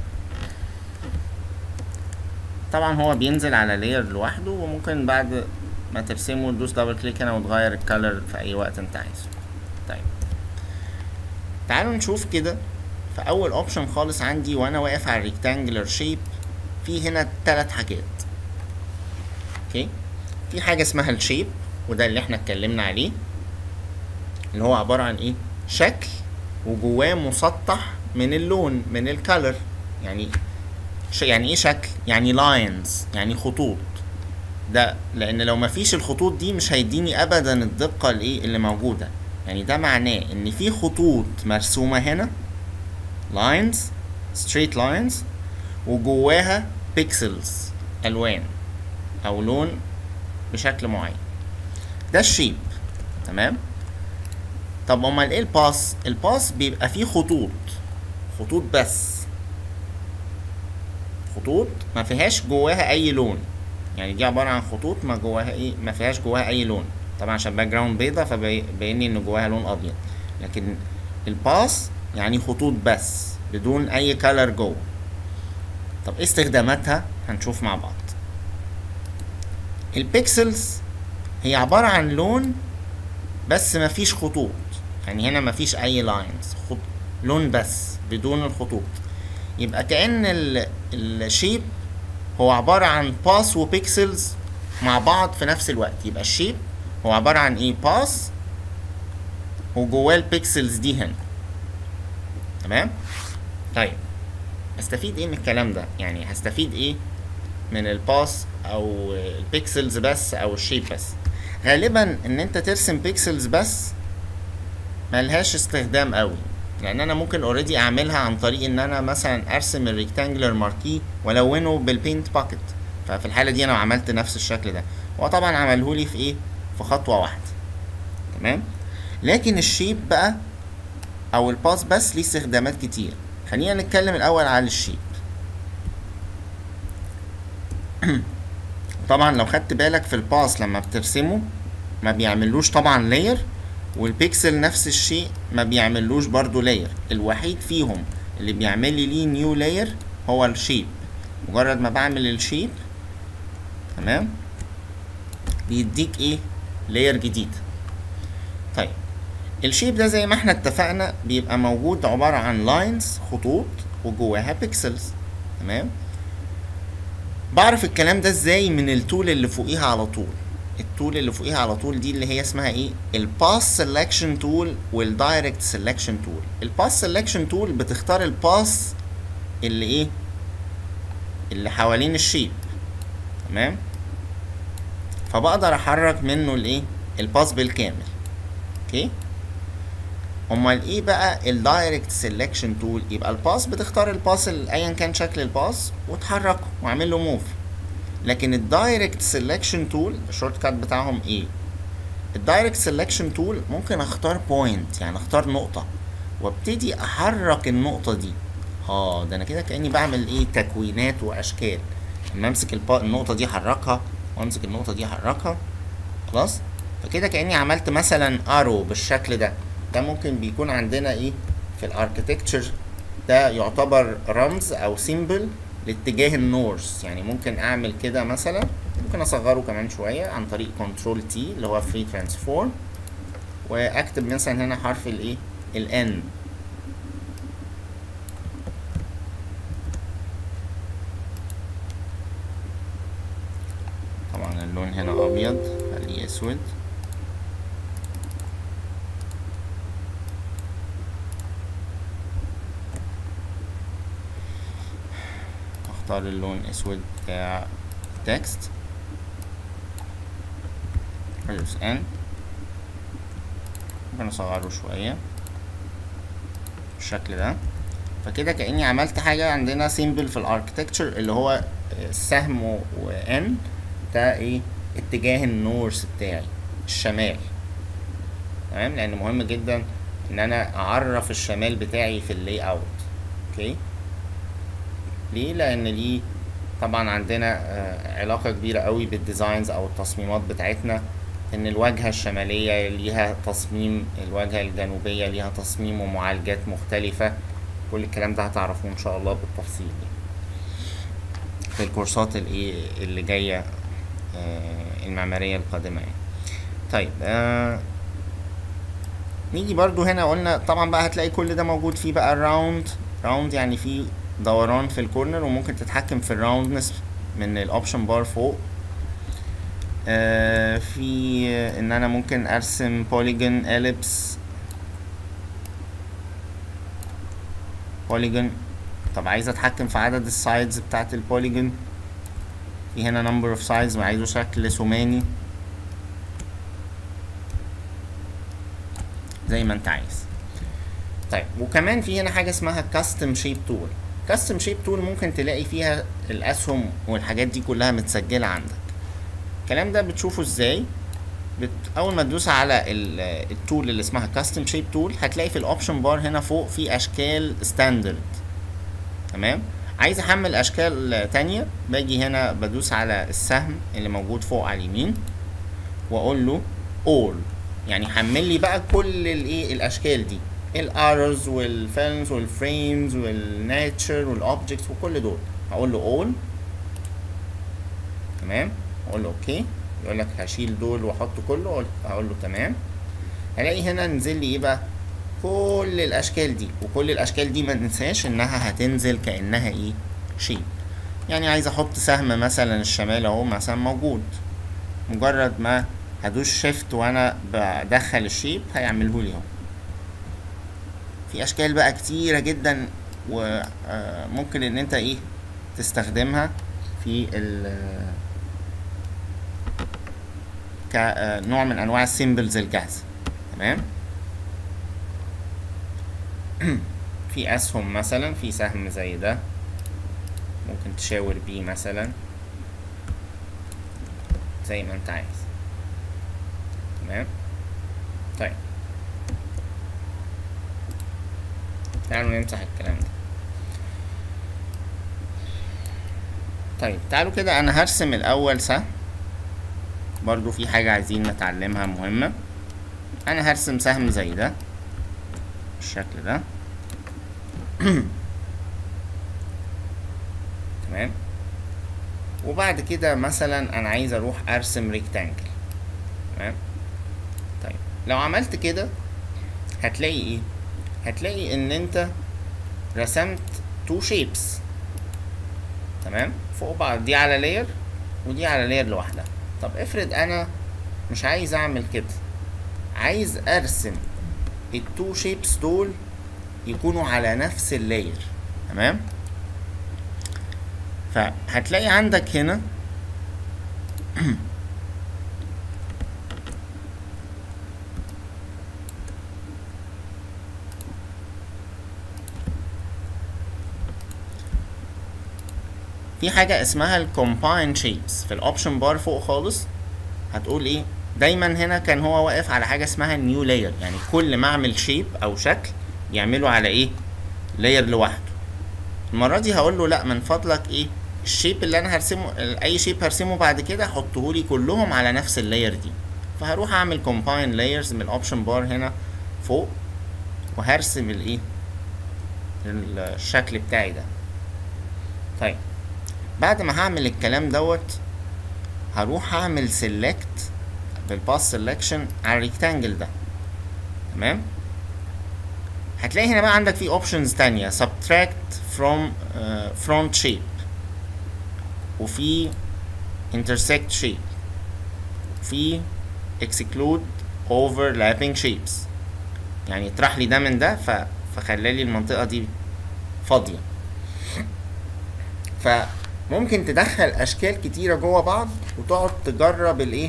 طبعا هو بينزل على لاير لوحده وممكن بعد ما ترسمه تدوس دبل كليك هنا وتغير الكالر في اي وقت انت عايزه طيب تعالوا نشوف كده في اول اوبشن خالص عندي وانا واقف على الريكتانجلر شيب في هنا ثلاث حاجات اوكي في حاجه اسمها الشيب وده اللي احنا اتكلمنا عليه اللي هو عباره عن ايه شكل وجواه مسطح من اللون من الكالر يعني يعني ايه شكل يعني لاينز يعني خطوط ده لان لو مفيش الخطوط دي مش هيديني ابدا الدقه الايه اللي موجوده يعني ده معناه ان في خطوط مرسومه هنا lines straight lines وجواها pixels الوان او لون بشكل معين ده الشيب تمام طب امال ايه الباس الباس بيبقى فيه خطوط خطوط بس خطوط ما فيهاش جواها اي لون يعني دي عباره عن خطوط ما جواها ايه ما فيهاش جواها اي لون طبعا عشان باك جراوند بيضه فباين لي ان جواها لون ابيض لكن الباس يعني خطوط بس بدون اي كالر جوه طب ايه استخداماتها هنشوف مع بعض البيكسلز هي عباره عن لون بس مفيش خطوط يعني هنا مفيش اي لاينز خط... لون بس بدون الخطوط يبقى كأن الشيب هو عبارة عن باس وبيكسلز مع بعض في نفس الوقت يبقى الشيب هو عبارة عن ايه باس وجواه البيكسلز دي هنا تمام طيب هستفيد ايه من الكلام ده يعني هستفيد ايه من الباس او البيكسلز بس او الشيب بس غالبا ان انت ترسم بيكسلز بس ملهاش استخدام قوي لان انا ممكن اوريدي اعملها عن طريق ان انا مثلا ارسم الريكتانجلر ماركي والونه بالبينت باكيت ففي الحاله دي انا عملت نفس الشكل ده هو طبعا عمله لي في ايه في خطوه واحده تمام لكن الشيب بقى او الباس بس ليه استخدامات كتير خلينا نتكلم الاول على الشيب طبعا لو خدت بالك في الباس لما بترسمه ما بيعملوش طبعا لاير والبيكسل نفس الشيء ما بيعملوش برضو لاير الوحيد فيهم اللي بيعمل لي ليه نيو لاير هو الشيب مجرد ما بعمل الشيب تمام بيديك ايه لاير جديد طيب الشيب ده زي ما احنا اتفقنا بيبقى موجود عبارة عن لاينز خطوط وجواها بيكسلز تمام بعرف الكلام ده ازاي من التول اللي فوقيها على طول التول اللي فوقيها على طول دي اللي هي اسمها ايه الباس سelection تول والدايركت سelection تول الباس سelection تول بتختار الباس اللي ايه اللي حوالين الشيب تمام فبقدر احرك منه الايه الباس بالكامل اوكي امال ايه بقى الدايركت سelection تول يبقى الباس بتختار الباس ال- ايا كان شكل الباس وتحركه واعمل له موف لكن الدايركت سelection تول الشورت كات بتاعهم ايه الدايركت سelection تول ممكن اختار بوينت يعني اختار نقطة وابتدي احرك النقطة دي اه ده انا كده كأني بعمل ايه تكوينات واشكال اما امسك الب- النقطة دي احركها وامسك النقطة دي احركها خلاص فكده كأني عملت مثلا ارو بالشكل ده ده ممكن بيكون عندنا ايه في الاركتكتشر ده يعتبر رمز او سيمبل لاتجاه النورث يعني ممكن اعمل كده مثلا ممكن اصغره كمان شويه عن طريق كنترول تي اللي هو فري ترانسفورم واكتب مثلا هنا حرف الايه الان طبعا اللون هنا ابيض خليه اسود اختار اللون اسود بتاع تكست ادوس ان ممكن اصغره شوية بالشكل ده فكده كأني عملت حاجة عندنا سيمبل في الاركتكتشر اللي هو السهم وان ده ايه اتجاه النورث بتاعي الشمال تمام لان مهم جدا ان انا اعرف الشمال بتاعي في اللاي اوت اوكي ليه لان ليه طبعا عندنا آه، علاقة كبيرة قوي بالديزاينز او التصميمات بتاعتنا ان الواجهة الشمالية ليها تصميم الواجهة الجنوبية ليها تصميم ومعالجات مختلفة كل الكلام ده هتعرفوه ان شاء الله بالتفصيل يعني. في الكورسات الايه اللي جاية آه، المعمارية القادمة يعني طيب آه نيجي برضو هنا قلنا طبعا بقى هتلاقي كل ده موجود فيه بقى الراوند راوند يعني فيه دوران في الكورنر وممكن تتحكم في الراوندنس من الاوبشن بار فوق آه في ان انا ممكن ارسم بوليجون اليبس بوليجون طب عايز اتحكم في عدد السايدز بتاعت البوليجون في هنا نمبر اوف سايدز وعايزه شكل ثماني زي ما انت عايز طيب وكمان في هنا حاجه اسمها كاستم شيب تول كاستم شيب تول ممكن تلاقي فيها الاسهم والحاجات دي كلها متسجله عندك الكلام ده بتشوفه ازاي بت... اول ما تدوس على ال... التول اللي اسمها كاستم شيب تول هتلاقي في الاوبشن بار هنا فوق في اشكال ستاندرد تمام عايز احمل اشكال تانية باجي هنا بدوس على السهم اللي موجود فوق على اليمين واقول له all يعني حمل لي بقى كل الايه الاشكال دي الارز والفيلمز والفريمز والناتشر والاوبجكتس وكل دول هقول له all تمام اقول له اوكي يقول لك هشيل دول واحط كله هقول له تمام هلاقي هنا نزل لي ايه بقى كل الاشكال دي وكل الاشكال دي ما ننساش انها هتنزل كانها ايه شيب يعني عايز احط سهم مثلا الشمال اهو مثلا موجود مجرد ما هدوس شيفت وانا بدخل الشيب هيعمله لي اهو في اشكال بقى كتيره جدا وممكن ان انت ايه تستخدمها في ال كنوع من انواع السيمبلز الجاهزه تمام في اسهم مثلا في سهم زي ده ممكن تشاور بيه مثلا زي ما انت عايز تمام طيب تعالوا نمسح الكلام ده طيب تعالوا كده انا هرسم الاول سهم برضو في حاجة عايزين نتعلمها مهمة انا هرسم سهم زي ده بالشكل ده تمام وبعد كده مثلا انا عايز اروح ارسم ريكتانجل تمام طيب لو عملت كده هتلاقي ايه هتلاقي ان انت رسمت تو شيبس تمام فوق بعض دي على لاير ودي على لاير لوحدها طب افرض انا مش عايز اعمل كده عايز ارسم التو شيبس دول يكونوا على نفس اللاير تمام فهتلاقي عندك هنا في حاجة اسمها الكومباين شيبس في الاوبشن بار فوق خالص هتقول ايه دايما هنا كان هو واقف على حاجة اسمها نيو لاير يعني كل ما اعمل شيب او شكل يعمله على ايه لاير لوحده المرة دي هقول له لا من فضلك ايه الشيب اللي انا هرسمه اي شيب هرسمه بعد كده حطه لي كلهم على نفس اللاير دي فهروح اعمل كومباين لايرز من الاوبشن بار هنا فوق وهرسم الايه الشكل بتاعي ده طيب بعد ما هعمل الكلام دوت هروح اعمل سيلكت بالباس سيلكشن على الريكتانجل ده تمام هتلاقي هنا بقى عندك في اوبشنز تانية subtract from uh, front shape وفي intersect shape وفي exclude overlapping shapes يعني اطرح لي ده من ده ف... فخلالي المنطقة دي فاضية فممكن تدخل اشكال كتيرة جوه بعض وتقعد تجرب الايه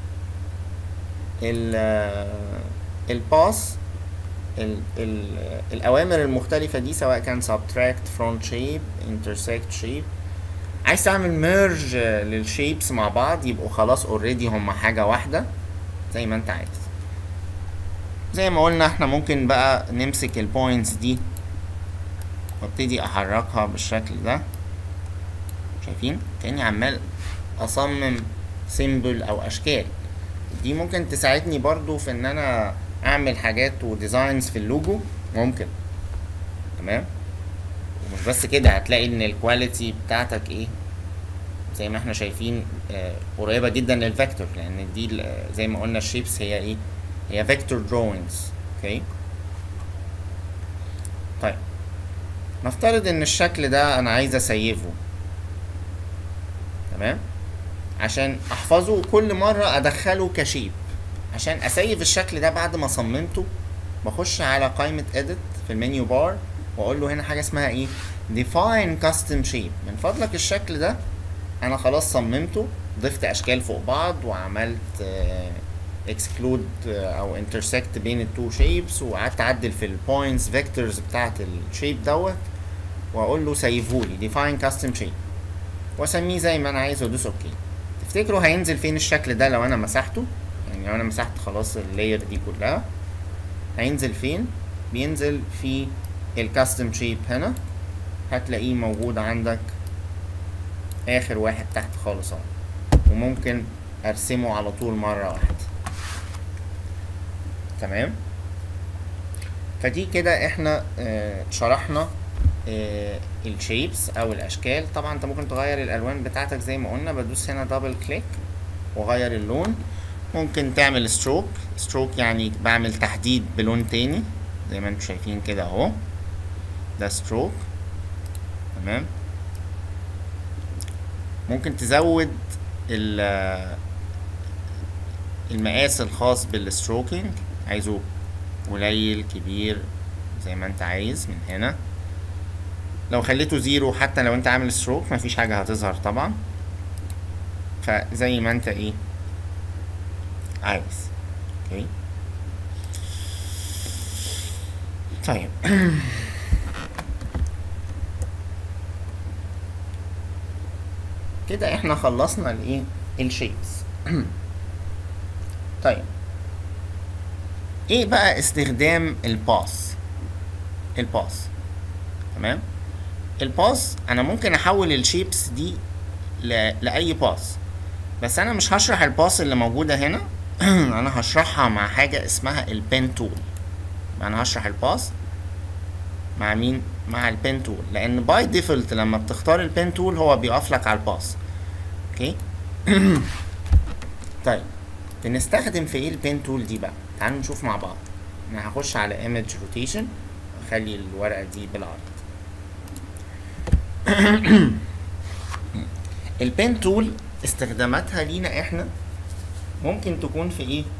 الباس ال ال الاوامر المختلفة دي سواء كان subtract front shape intersect shape عايز تعمل ميرج للشيبس مع بعض يبقوا خلاص اوريدي هما حاجة واحدة زي ما انت عايز زي ما قلنا احنا ممكن بقى نمسك البوينتس دي وابتدي احركها بالشكل ده شايفين كاني عمال اصمم سيمبل او اشكال دي ممكن تساعدني برضو في ان انا اعمل حاجات وديزاينز في اللوجو ممكن تمام ومش بس كده هتلاقي ان الكواليتي بتاعتك ايه زي ما احنا شايفين آه قريبة جدا للفيكتور لان دي زي ما قلنا الشيبس هي ايه هي فيكتور دروينجز اوكي طيب نفترض ان الشكل ده انا عايز اسيفه تمام عشان احفظه كل مرة ادخله كشيب عشان اسيف الشكل ده بعد ما صممته بخش على قائمة edit في المنيو بار واقول له هنا حاجة اسمها ايه define custom shape من فضلك الشكل ده انا خلاص صممته ضفت اشكال فوق بعض وعملت اكسكلود او انترسكت بين التو شيبس وقعدت اعدل في البوينتس فيكتورز بتاعت الشيب دوت واقول له سيفهولي define custom shape واسميه زي ما انا عايز وادوس اوكي تفتكروا هينزل فين الشكل ده لو انا مسحته يعني لو انا مسحت خلاص اللاير دي كلها هينزل فين بينزل في الكاستم شيب هنا هتلاقيه موجود عندك اخر واحد تحت خالص اهو وممكن ارسمه على طول مرة واحدة تمام فدي كده احنا اه شرحنا اه الشيبس او الاشكال طبعا انت ممكن تغير الالوان بتاعتك زي ما قلنا بدوس هنا دبل كليك واغير اللون ممكن تعمل ستروك ستروك يعني بعمل تحديد بلون تاني زي ما انتم شايفين كده اهو ده ستروك تمام ممكن تزود المقاس الخاص بالستروكينج عايزه قليل كبير زي ما انت عايز من هنا لو خليته زيرو حتى لو انت عامل ستروك مفيش حاجة هتظهر طبعا فزي ما انت ايه عايز اوكي طيب كده احنا خلصنا الايه الشيبس طيب ايه بقى استخدام الباس الباس تمام الباس انا ممكن احول الشيبس دي ل... لاي باس بس انا مش هشرح الباس اللي موجوده هنا انا هشرحها مع حاجه اسمها البين تول انا هشرح الباس مع مين مع البين تول لان باي ديفولت لما بتختار البين تول هو بيقف لك على الباس اوكي طيب بنستخدم في ايه البين تول دي بقى تعالوا نشوف مع بعض انا هخش على ايمج روتيشن اخلي الورقه دي بالعرض البين تول استخداماتها لينا احنا ممكن تكون في ايه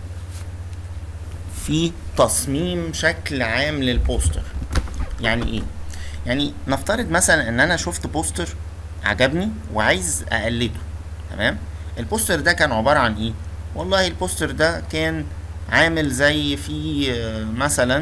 في تصميم شكل عام للبوستر يعني ايه يعني نفترض مثلا ان انا شفت بوستر عجبني وعايز اقلده تمام البوستر ده كان عبارة عن ايه والله البوستر ده كان عامل زي في آه، مثلا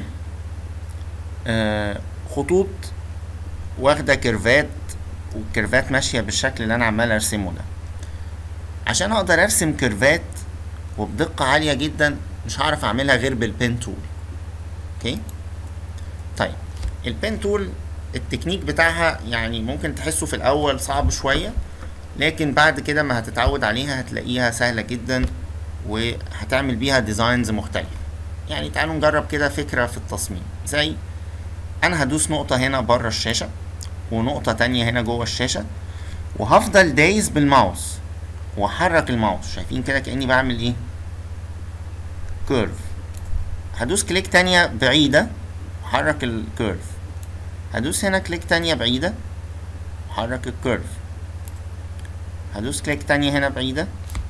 آه، خطوط واخدة كيرفات والكيرفات ماشية بالشكل اللي انا عمال ارسمه ده عشان اقدر ارسم كيرفات وبدقة عالية جدا مش هعرف اعملها غير بالبين تول اوكي طيب البين تول التكنيك بتاعها يعني ممكن تحسه في الاول صعب شوية لكن بعد كده ما هتتعود عليها هتلاقيها سهلة جدا وهتعمل بيها ديزاينز مختلفة يعني تعالوا نجرب كده فكرة في التصميم زي انا هدوس نقطة هنا بره الشاشة ونقطة تانية هنا جوه الشاشة وهفضل دايس بالماوس واحرك الماوس شايفين كده كأني بعمل ايه كيرف هدوس كليك تانية بعيدة حرك الكيرف هدوس هنا كليك تانية بعيدة حرك الكيرف هدوس كليك تانية هنا بعيدة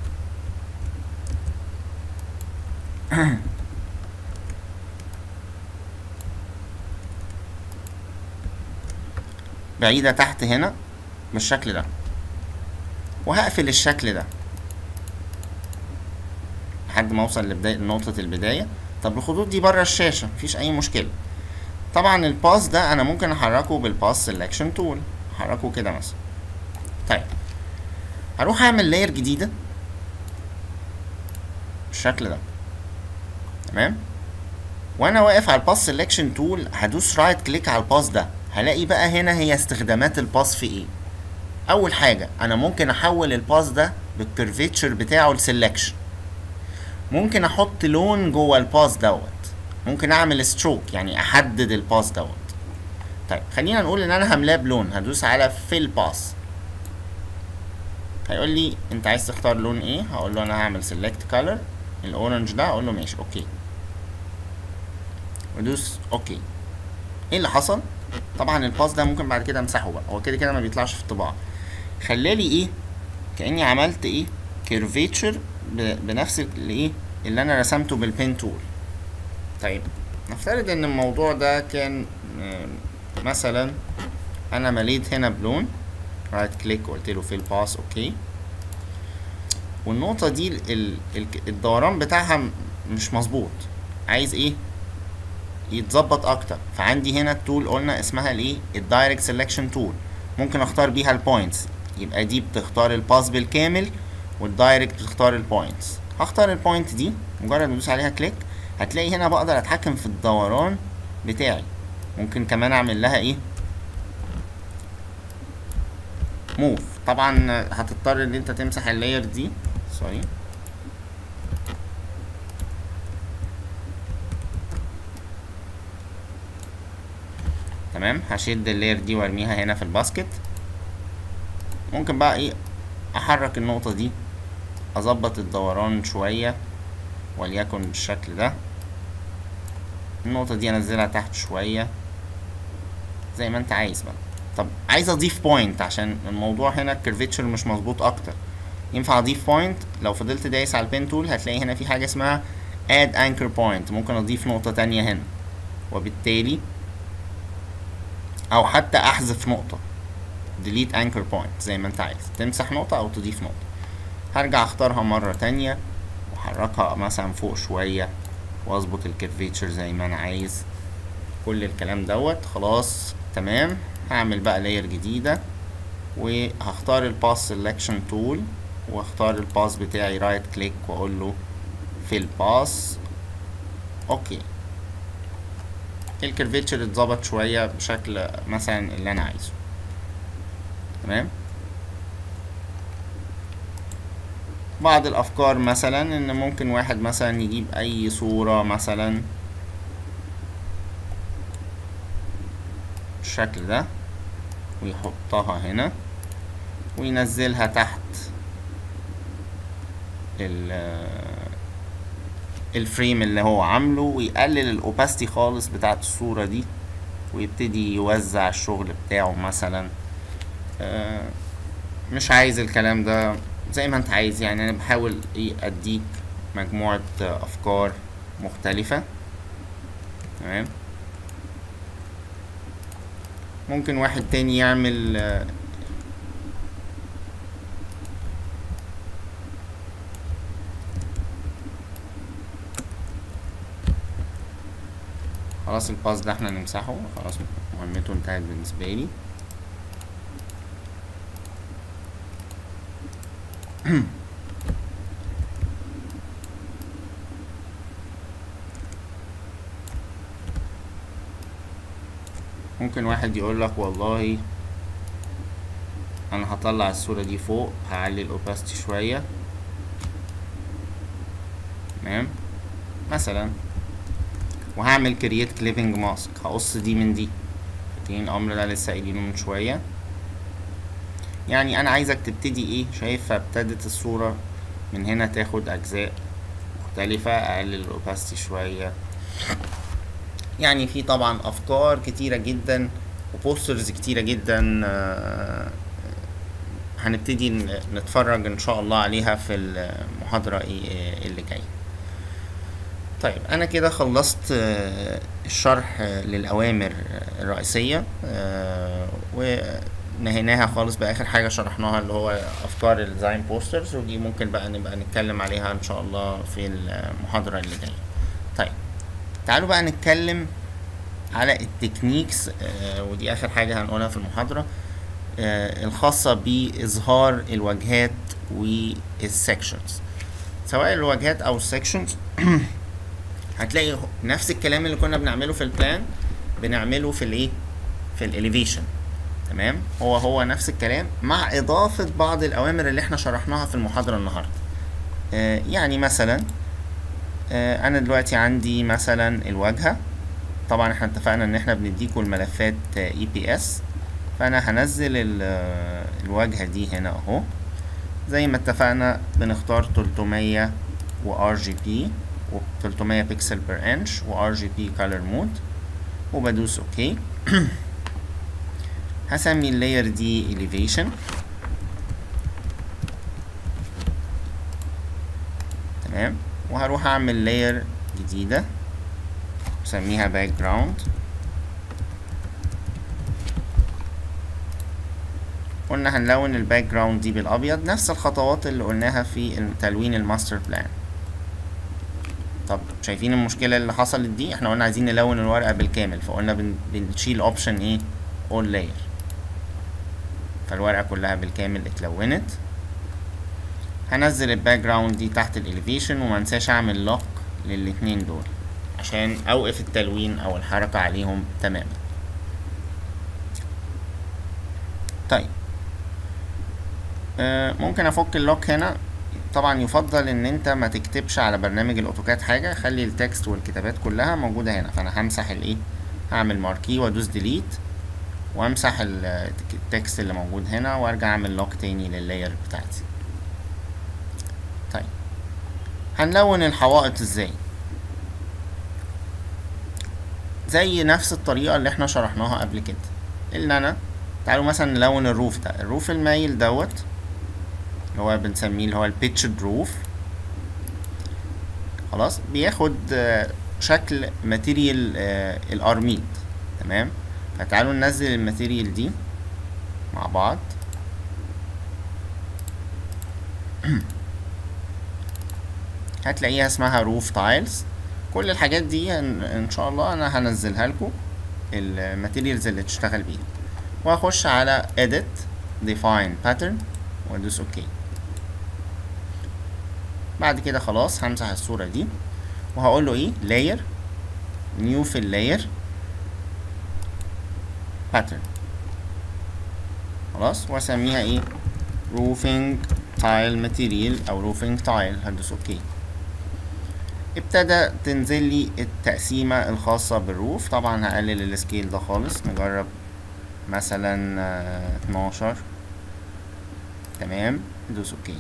بعيدة تحت هنا بالشكل ده وهقفل الشكل ده لحد ما اوصل لبداية نقطة البداية طب الخطوط دي بره الشاشة مفيش أي مشكلة طبعا الباس ده أنا ممكن أحركه بالباس سelection تول أحركه كده مثلا طيب هروح أعمل لاير جديدة بالشكل ده تمام وانا واقف على الباس سelection تول هدوس رايت كليك على الباس ده هلاقي بقى هنا هي استخدامات الباس في ايه اول حاجه انا ممكن احول الباس ده بالكيرفيتشر بتاعه لسelection ممكن احط لون جوه الباس دوت ممكن اعمل ستروك يعني احدد الباس دوت طيب خلينا نقول ان انا هملاه بلون هدوس على فيل باس هيقول لي انت عايز تختار لون ايه هقول له انا هعمل select color الاورنج ده اقول له ماشي اوكي وادوس اوكي ايه اللي حصل طبعا الباس ده ممكن بعد كده امسحه بقى هو كده كده ما بيطلعش في الطباعه خلالي ايه كاني عملت ايه كيرفيتشر بنفس الايه اللي انا رسمته بالبين تول طيب نفترض ان الموضوع ده كان آه، مثلا انا مليت هنا بلون رايت كليك قلت له في الباس اوكي والنقطه دي ال- ال- ال- الدوران بتاعها م- مش مظبوط عايز ايه يتظبط اكتر فعندي هنا التول قلنا اسمها الايه الدايركت سelection تول ممكن اختار بيها البوينتس يبقى دي بتختار الباس بالكامل والدايركت بتختار البوينتس هختار البوينت دي مجرد ما ادوس عليها كليك هتلاقي هنا بقدر اتحكم في الدوران بتاعي ممكن كمان اعمل لها ايه موف طبعا هتضطر ان انت تمسح اللاير دي سوري تمام هشد اللاير دي وارميها هنا في الباسكت ممكن بقى ايه احرك النقطة دي اظبط الدوران شوية وليكن بالشكل ده النقطة دي انزلها تحت شوية زي ما انت عايز بقى طب عايز اضيف بوينت عشان الموضوع هنا الكيرفيتشر مش مظبوط اكتر ينفع اضيف بوينت لو فضلت دايس على البين تول هتلاقي هنا في حاجة اسمها add anchor point ممكن اضيف نقطة تانية هنا وبالتالي او حتى احذف نقطة delete anchor point زي ما انت عايز تمسح نقطة او تضيف نقطة هرجع اختارها مرة تانية واحركها مثلا فوق شوية واظبط الكيرفيتشر زي ما انا عايز كل الكلام دوت خلاص تمام هعمل بقى لاير جديدة وهختار الباس سelection تول واختار الباس بتاعي رايت كليك واقول له في الباس اوكي الكيرفيتشر اتظبط شوية بشكل مثلا اللي انا عايزه تمام بعض الافكار مثلا ان ممكن واحد مثلا يجيب اي صورة مثلا بالشكل ده ويحطها هنا وينزلها تحت الفريم اللي هو عامله ويقلل الاوباستي خالص بتاعت الصورة دي ويبتدي يوزع الشغل بتاعه مثلا مش عايز الكلام ده زي ما انت عايز يعني انا بحاول ايه اديك مجموعة افكار مختلفة تمام ممكن واحد تاني يعمل خلاص الباس ده احنا نمسحه خلاص مهمته انتهت بالنسبة لي ممكن واحد يقول لك والله انا هطلع الصورة دي فوق هعلي الاوباستي شوية تمام مثلا وهعمل كرييت كليبنج ماسك هقص دي من دي فاكرين الامر ده لسه قايلينه من شوية يعني انا عايزك تبتدي ايه شايف ابتدت الصورة من هنا تاخد اجزاء مختلفة اقلل الاوباستي شوية يعني في طبعا افكار كتيرة جدا وبوسترز كتيرة جدا هنبتدي نتفرج ان شاء الله عليها في المحاضرة اللي جاية طيب انا كده خلصت الشرح للاوامر الرئيسية ونهيناها خالص باخر حاجة شرحناها اللي هو افكار الديزاين بوسترز ودي ممكن بقى نبقى نتكلم عليها ان شاء الله في المحاضرة اللي جاية طيب تعالوا بقى نتكلم على التكنيكس آه ودي اخر حاجة هنقولها في المحاضرة آه الخاصة باظهار الواجهات والسكشنز سواء الواجهات او السكشنز هتلاقي نفس الكلام اللي كنا بنعمله في البلان بنعمله في الايه في الاليفيشن تمام هو هو نفس الكلام مع اضافة بعض الاوامر اللي احنا شرحناها في المحاضرة النهاردة آه يعني مثلا آه انا دلوقتي عندي مثلا الواجهة طبعا احنا اتفقنا ان احنا بنديكوا الملفات اي بي اس فانا هنزل الواجهة دي هنا اهو زي ما اتفقنا بنختار 300 و ار جي بي و 300 بكسل بير انش و ار جي بي كولر مود وبدوس اوكي هسمي اللاير دي elevation تمام وهروح اعمل لاير جديدة اسميها باك جراوند قلنا هنلون الباك جراوند دي بالابيض نفس الخطوات اللي قلناها في تلوين الماستر بلان طب شايفين المشكلة اللي حصلت دي احنا قلنا عايزين نلون الورقة بالكامل فقلنا بن... بنشيل اوبشن ايه all layer فالورقة كلها بالكامل اتلونت هنزل الباك جراوند دي تحت الاليفيشن ومنساش اعمل لوك للاتنين دول عشان اوقف التلوين او الحركة عليهم تماما طيب آه ممكن افك اللوك هنا طبعا يفضل ان انت ما تكتبش على برنامج الاوتوكاد حاجة خلي التكست والكتابات كلها موجودة هنا فانا همسح الايه هعمل ماركي وادوس ديليت وامسح التكست اللي موجود هنا وارجع اعمل لوك تاني لللاير بتاعتي طيب هنلون الحوائط ازاي زي نفس الطريقة اللي احنا شرحناها قبل كده ان انا تعالوا مثلا نلون الروف ده الروف المايل دوت اللي هو بنسميه اللي هو البيتشد روف خلاص بياخد شكل ماتيريال الارميد تمام فتعالوا ننزل الماتيريال دي مع بعض هتلاقيها اسمها روف تايلز كل الحاجات دي ان شاء الله انا هنزلها لكم الماتيريالز اللي تشتغل بيها واخش على edit define pattern وادوس اوكي بعد كده خلاص همسح الصورة دي وهقول له ايه layer new في اللاير pattern خلاص واسميها ايه roofing tile material او roofing tile هدوس اوكي ابتدى تنزل لي التقسيمة الخاصة بالروف طبعا هقلل السكيل ده خالص نجرب مثلا اتناشر تمام ندوس اوكي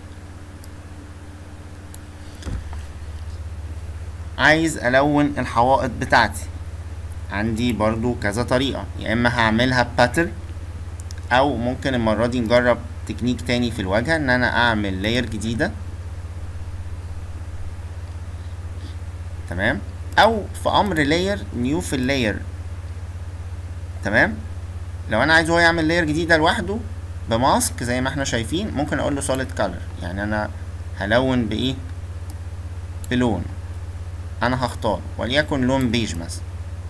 عايز الون الحوائط بتاعتي عندي برضو كذا طريقة يا اما هعملها باتر او ممكن المرة دي نجرب تكنيك تاني في الواجهة ان انا اعمل لاير جديدة تمام او في امر لاير نيو في اللاير تمام لو انا عايز هو يعمل لاير جديدة لوحده بماسك زي ما احنا شايفين ممكن اقول له solid color يعني انا هلون بايه بلون انا هختار وليكن لون بيج مثلا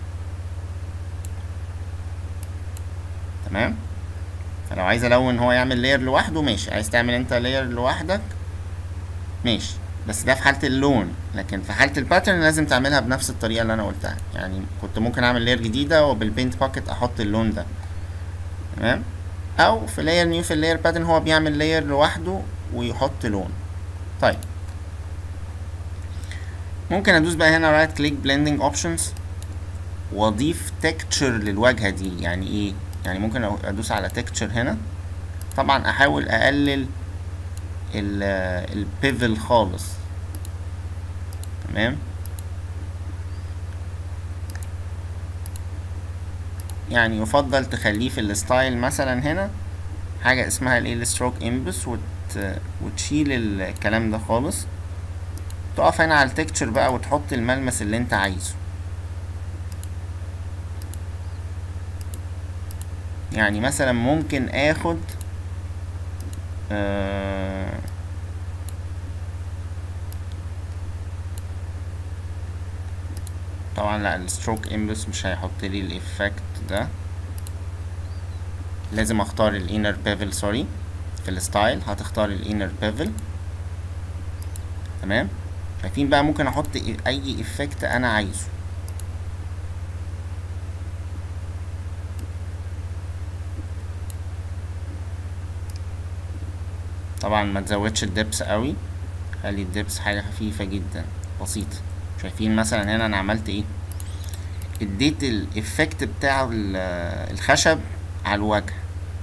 تمام فلو عايز الون هو يعمل لاير لوحده ماشي عايز تعمل انت لاير لوحدك ماشي بس ده في حالة اللون لكن في حالة الباترن لازم تعملها بنفس الطريقة اللي انا قلتها يعني كنت ممكن اعمل لاير جديدة وبالبينت باكت احط اللون ده تمام او في لاير نيو في اللاير باترن هو بيعمل لاير لوحده ويحط لون طيب ممكن ادوس بقى هنا رايت كليك بلندنج اوبشنز واضيف تكتشر للواجهه دي يعني ايه يعني ممكن ادوس على تكتشر هنا طبعا احاول اقلل البيفل خالص تمام يعني يفضل تخليه في الستايل مثلا هنا حاجة اسمها الايه ستروك امبس وت... وتشيل الكلام ده خالص تقف هنا على التكتشر بقى وتحط الملمس اللي انت عايزه يعني مثلا ممكن اخد آه طبعا لا الستروك امبس مش هيحط لي الايفكت ده لازم اختار الانر بيفل سوري في الستايل هتختار الانر بيفل تمام شايفين بقى ممكن احط اي افكت انا عايزه طبعا ما تزودش الدبس قوي خلي الدبس حاجة خفيفة جدا بسيطة شايفين مثلا هنا انا عملت ايه اديت الافكت بتاع الخشب على الوجه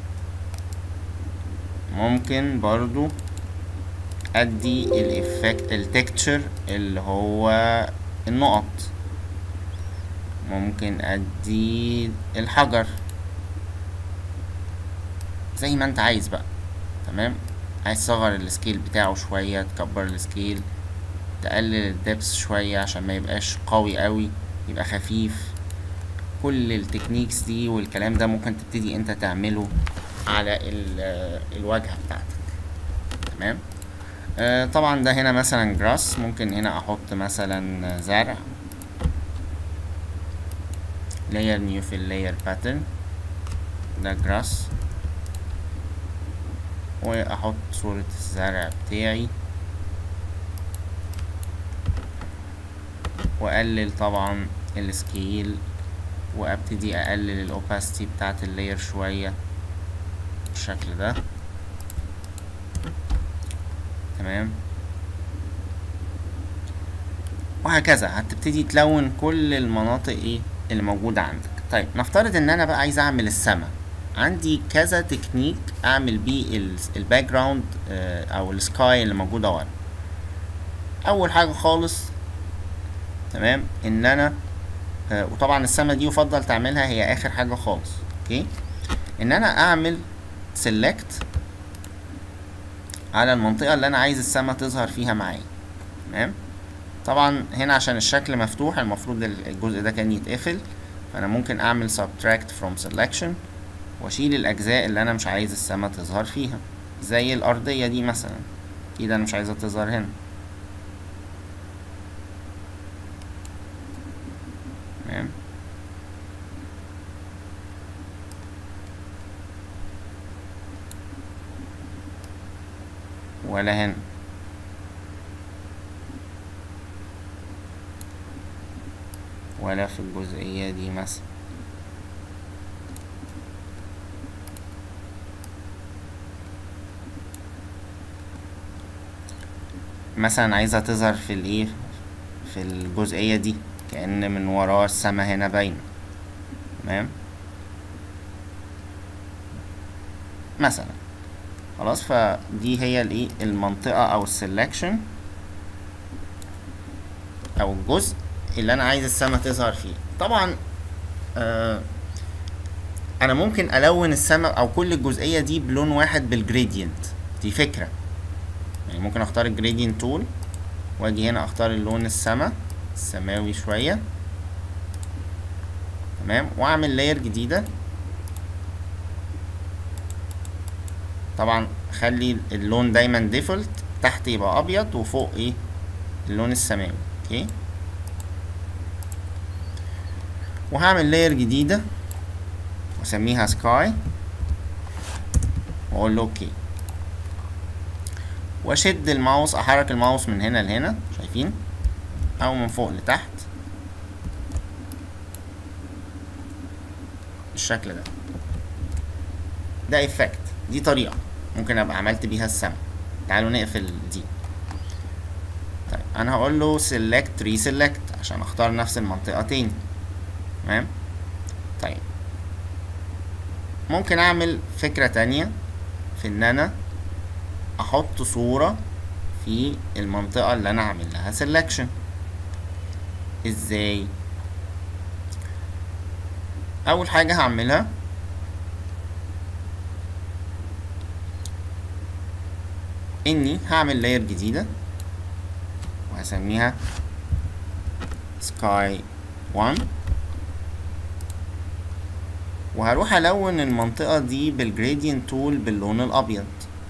ممكن برضو ادي الافكت التكتشر اللي هو النقط ممكن ادي الحجر زي ما انت عايز بقى تمام عايز تصغر السكيل بتاعه شوية تكبر السكيل تقلل الدبس شوية عشان ما يبقاش قوي قوي يبقى خفيف كل التكنيكس دي والكلام ده ممكن تبتدي انت تعمله على الواجهة بتاعتك تمام آه طبعا ده هنا مثلا جراس ممكن هنا احط مثلا زرع layer new في اللاير باترن ده جراس واحط صورة الزرع بتاعي واقلل طبعا السكيل وابتدي اقلل الاوباسيتي بتاعت اللاير شوية بالشكل ده تمام وهكذا هتبتدي تلون كل المناطق ايه اللي موجودة عندك طيب نفترض ان انا بقى عايز اعمل السما عندي كذا تكنيك اعمل بيه الباك جراوند او السكاي اللي موجودة ورا اول حاجة خالص تمام ان انا آه وطبعا السما دي يفضل تعملها هي اخر حاجة خالص اوكي ان انا اعمل سيلكت على المنطقة اللي انا عايز السما تظهر فيها معايا تمام طبعا هنا عشان الشكل مفتوح المفروض الجزء ده كان يتقفل فانا ممكن اعمل subtract from selection واشيل الاجزاء اللي انا مش عايز السما تظهر فيها زي الارضية دي مثلا كده انا مش عايزها تظهر هنا تمام ولا هنا ولا في الجزئية دي مثلا مثلا عايزها تظهر في الايه في الجزئية دي كأن من وراه السما هنا باينة تمام مثلا خلاص فدي هي الايه المنطقة او السلكشن او الجزء اللي انا عايز السما تظهر فيه طبعا آه انا ممكن الون السما او كل الجزئية دي بلون واحد بالجريدينت دي فكرة يعني ممكن اختار الجريدينت تول واجي هنا اختار اللون السما السماوي شوية تمام واعمل لاير جديدة طبعا خلي اللون دايما ديفولت تحت يبقى ابيض وفوق ايه اللون السماوي اوكي وهعمل لاير جديدة واسميها سكاي واقول له اوكي واشد الماوس احرك الماوس من هنا لهنا شايفين او من فوق لتحت بالشكل ده ده افكت دي طريقة ممكن ابقى عملت بيها السما تعالوا نقفل دي طيب انا هقول له select reselect عشان اختار نفس المنطقة تاني تمام طيب ممكن اعمل فكرة تانية في ان انا احط صورة في المنطقة اللي انا عامل لها selection ازاي اول حاجة هعملها اني هعمل لاير جديدة وهسميها سكاي 1 وهروح الون المنطقة دي بالجريدينت تول باللون الابيض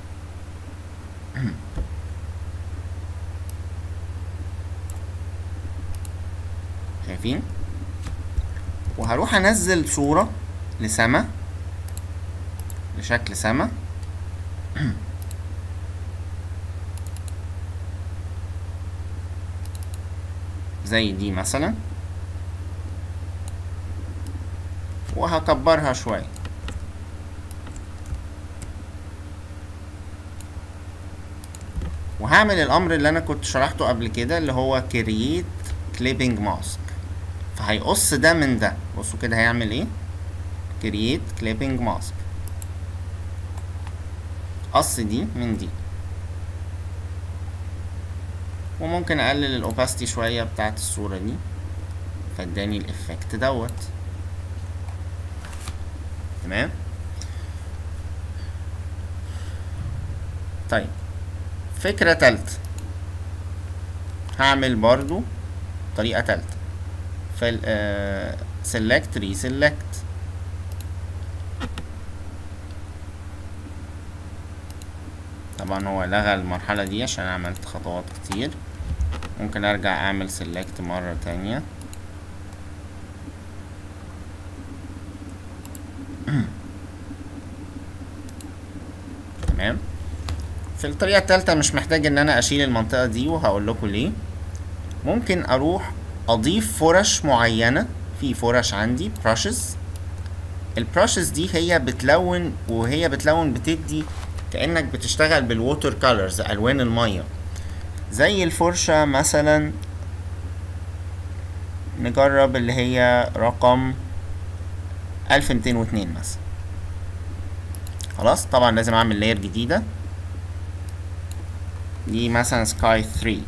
شايفين وهروح انزل صورة لسما لشكل سما زي دي مثلا وهكبرها شوية وهعمل الامر اللي انا كنت شرحته قبل كده اللي هو create clipping mask فهيقص ده من ده بصوا كده هيعمل ايه create clipping mask قص دي من دي وممكن اقلل الاوباستي شويه بتاعت الصوره دي فاداني الافكت دوت تمام طيب فكره تالتة هعمل برضو طريقه تالتة فال آه select reselect طبعا هو لغى المرحلة دي عشان عملت خطوات كتير ممكن ارجع اعمل select مرة تانية تمام في الطريقة التالتة مش محتاج ان انا اشيل المنطقة دي وهقول لكم ليه ممكن اروح اضيف فرش معينة في فرش عندي brushes البراشز دي هي بتلون وهي بتلون بتدي كأنك بتشتغل بالووتر كولرز ألوان المية زي الفرشة مثلا نجرب اللي هي رقم ألف ميتين واتنين مثلا خلاص طبعا لازم أعمل لاير جديدة دي مثلا سكاي ثري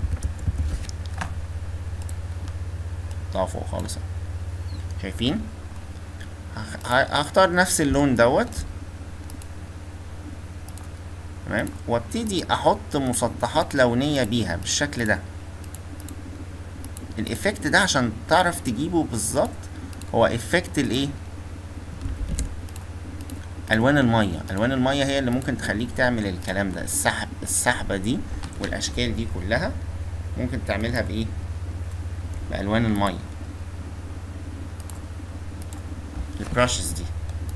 طبعا فوق خالص شايفين هختار نفس اللون دوت تمام وابتدي احط مسطحات لونية بيها بالشكل ده الافكت ده عشان تعرف تجيبه بالظبط هو افكت الايه الوان المية الوان المية هي اللي ممكن تخليك تعمل الكلام ده السحب السحبة دي والاشكال دي كلها ممكن تعملها بايه بالوان المية البراشز دي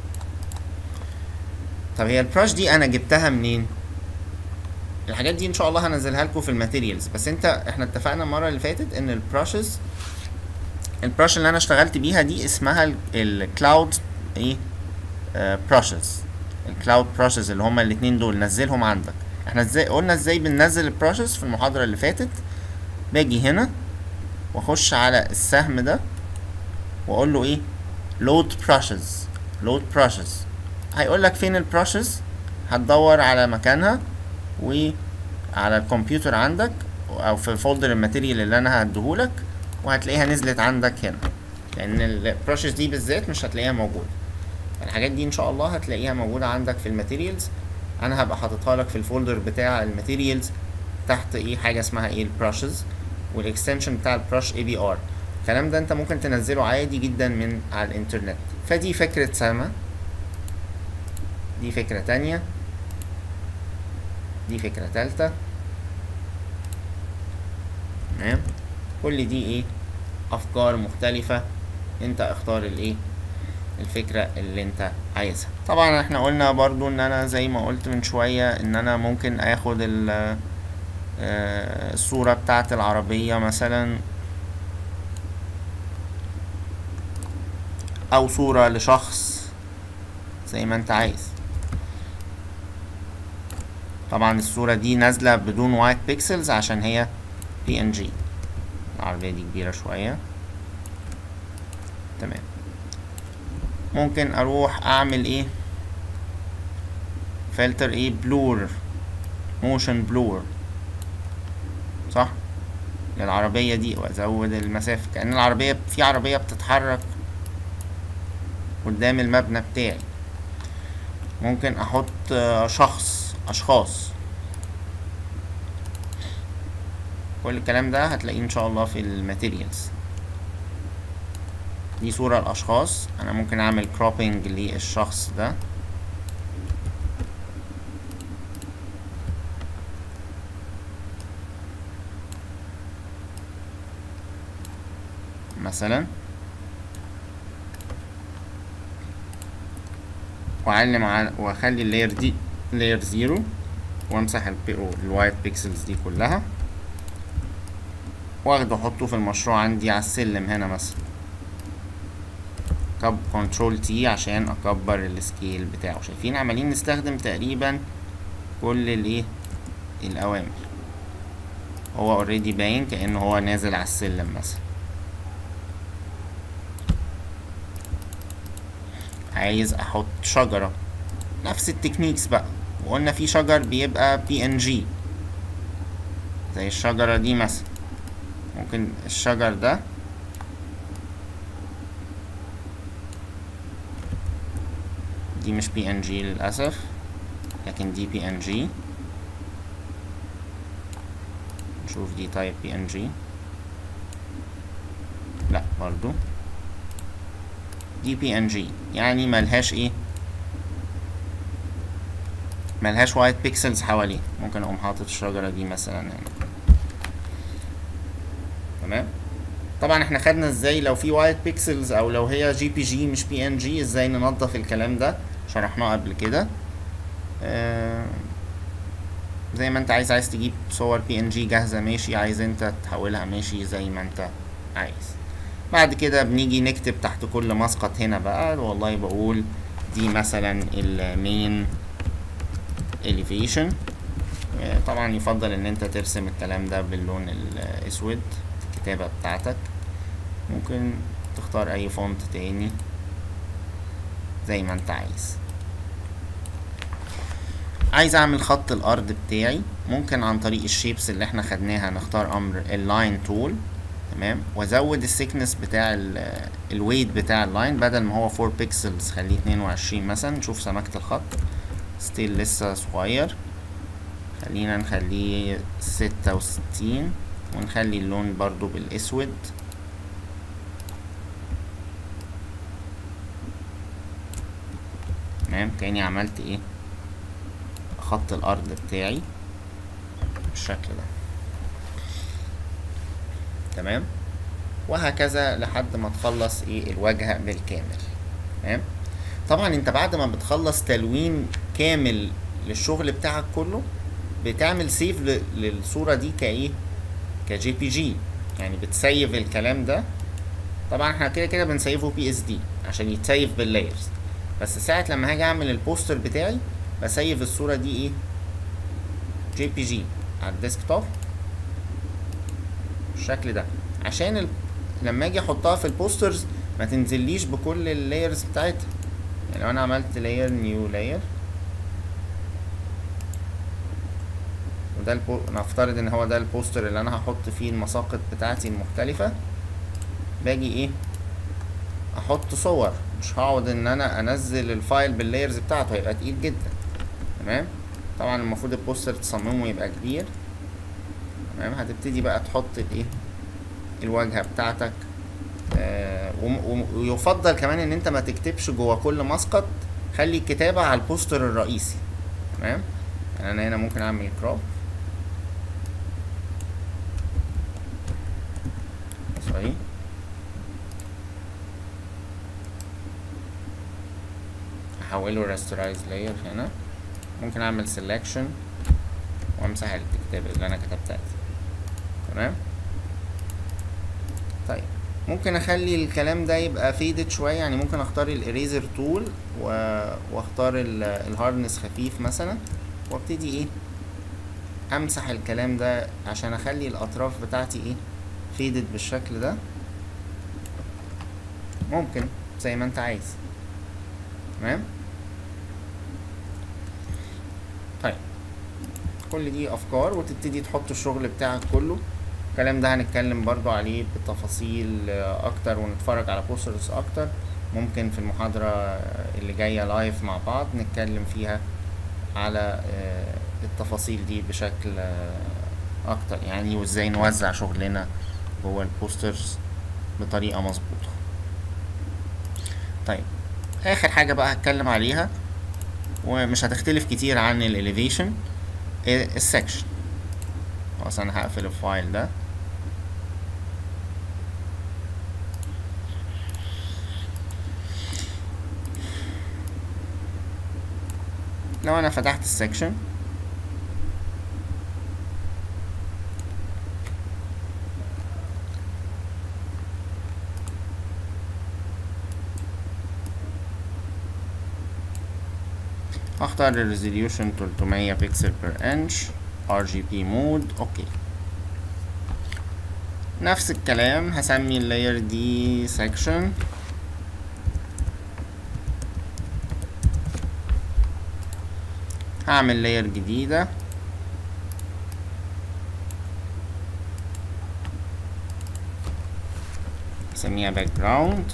طب هي البراش دي انا جبتها منين الحاجات دي ان شاء الله هنزلها لكم في الماتيريالز بس انت احنا اتفقنا المره اللي فاتت ان البراشز البراش اللي انا اشتغلت بيها دي اسمها الكلاود ايه براشز الكلاود براشز اللي هما الاتنين دول نزلهم عندك احنا ازاي قلنا ازاي بننزل البراشز في المحاضره اللي فاتت باجي هنا واخش على السهم ده واقول له ايه لود براشز لود براشز هيقول لك فين البراشز هتدور على مكانها وعلى الكمبيوتر عندك او في فولدر الماتيريال اللي انا هديهولك وهتلاقيها نزلت عندك هنا لان البراشز دي بالذات مش هتلاقيها موجوده الحاجات دي ان شاء الله هتلاقيها موجوده عندك في الماتيريالز انا هبقى حاططها لك في الفولدر بتاع الماتيريالز تحت ايه حاجه اسمها ايه البراشز والاكستنشن بتاع البراش اي بي ار الكلام ده انت ممكن تنزله عادي جدا من على الانترنت فدي فكره سما دي فكره تانية دي فكره تالتة تمام كل دي ايه افكار مختلفه انت اختار الايه الفكرة اللي انت عايزها طبعا احنا قلنا برضو ان انا زي ما قلت من شوية ان انا ممكن اخد الصورة بتاعة العربية مثلا او صورة لشخص زي ما انت عايز طبعا الصورة دي نازلة بدون وايت بيكسلز عشان هي بي ان جي العربية دي كبيرة شوية تمام ممكن اروح اعمل ايه فلتر ايه بلور موشن بلور صح للعربية دي وازود المسافة كأن العربية في عربية بتتحرك قدام المبنى بتاعي ممكن احط شخص اشخاص كل الكلام ده هتلاقيه ان شاء الله في الماتيريالز دي صورة الأشخاص أنا ممكن أعمل كروبينج للشخص ده مثلا وأعلم على وأخلي اللاير دي لاير زيرو وأمسح الوايت بيكسلز دي كلها واخده أحطه في المشروع عندي على السلم هنا مثلا كب كنترول تي عشان اكبر السكيل بتاعه شايفين عمالين نستخدم تقريبا كل الايه الاوامر هو اوريدي باين كانه هو نازل على السلم مثلا عايز احط شجره نفس التكنيكس بقى وقلنا في شجر بيبقى بي ان جي زي الشجره دي مثلا ممكن الشجر ده دي مش بي ان جي للأسف لكن دي بي ان جي نشوف دي تايب بي ان جي لا برضو دي بي ان جي يعني ملهاش ايه ملهاش وايت بيكسلز حواليه ممكن اقوم حاطط الشجرة دي مثلا هنا تمام طبعا احنا خدنا ازاي لو في وايت بيكسلز او لو هي جي بي جي مش بي ان جي ازاي ننظف الكلام ده شرحناه قبل كده آه زي ما انت عايز عايز تجيب صور بي ان جي جاهزة ماشي عايز انت تحولها ماشي زي ما انت عايز بعد كده بنيجي نكتب تحت كل مسقط هنا بقى والله بقول دي مثلا المين elevation آه طبعا يفضل ان انت ترسم الكلام ده باللون الاسود في الكتابة بتاعتك ممكن تختار اي فونت تاني زي ما انت عايز عايز اعمل خط الارض بتاعي ممكن عن طريق الشيبس اللي احنا خدناها نختار امر اللاين تول تمام وازود السيكنس بتاع الويت بتاع اللاين بدل ما هو 4 بيكسلز خليه 22 مثلا نشوف سماكة الخط ستيل لسه صغير خلينا نخليه 66 ونخلي اللون برضو بالاسود تمام كاني عملت ايه خط الارض بتاعي بالشكل ده تمام وهكذا لحد ما تخلص ايه الواجهة بالكامل تمام طبعا انت بعد ما بتخلص تلوين كامل للشغل بتاعك كله بتعمل سيف للصورة دي كايه كجي بي جي يعني بتسيف الكلام ده طبعا احنا كده كده بنسيفه بي اس دي عشان يتسيف باللايرز بس ساعة لما هاجي اعمل البوستر بتاعي بسيف الصورة دي ايه جي بي جي على الديسكتوب بالشكل ده عشان ال... لما اجي احطها في البوسترز ما تنزليش بكل اللايرز بتاعتها يعني لو انا عملت لاير نيو لاير وده البو... نفترض ان هو ده البوستر اللي انا هحط فيه المساقط بتاعتي المختلفة باجي ايه احط صور مش هقعد ان انا انزل الفايل باللايرز بتاعته هيبقى تقيل جدا تمام طبعا المفروض البوستر تصممه يبقى كبير تمام هتبتدي بقى تحط الايه الواجهة بتاعتك آه ويفضل كمان ان انت ما تكتبش جوه كل مسقط خلي الكتابة على البوستر الرئيسي تمام يعني انا هنا ممكن اعمل كروب صحيح احوله راسترايز لاير هنا ممكن اعمل سelection وامسح الكتاب اللي انا كتبتها دي تمام طيب ممكن اخلي الكلام ده يبقى فيدد شويه يعني ممكن اختار الاريزر تول و... واختار الهاردنس خفيف مثلا وابتدي ايه امسح الكلام ده عشان اخلي الاطراف بتاعتي ايه فيدد بالشكل ده ممكن زي ما انت عايز تمام طيب كل دي افكار وتبتدي تحط الشغل بتاعك كله الكلام ده هنتكلم برضو عليه بالتفاصيل اكتر ونتفرج على بوسترز اكتر ممكن في المحاضرة اللي جاية لايف مع بعض نتكلم فيها على التفاصيل دي بشكل اكتر يعني وازاي نوزع شغلنا جوه البوسترز بطريقة مظبوطة طيب اخر حاجة بقى هتكلم عليها ومش هتختلف كتير عن الاليفيشن السكشن خلاص انا هقفل الفايل ده لو انا فتحت السكشن هختار الريزوليوشن 300 بكسل بير انش RGB مود اوكي نفس الكلام هسمي اللاير دي section هعمل لاير جديدة اسميها background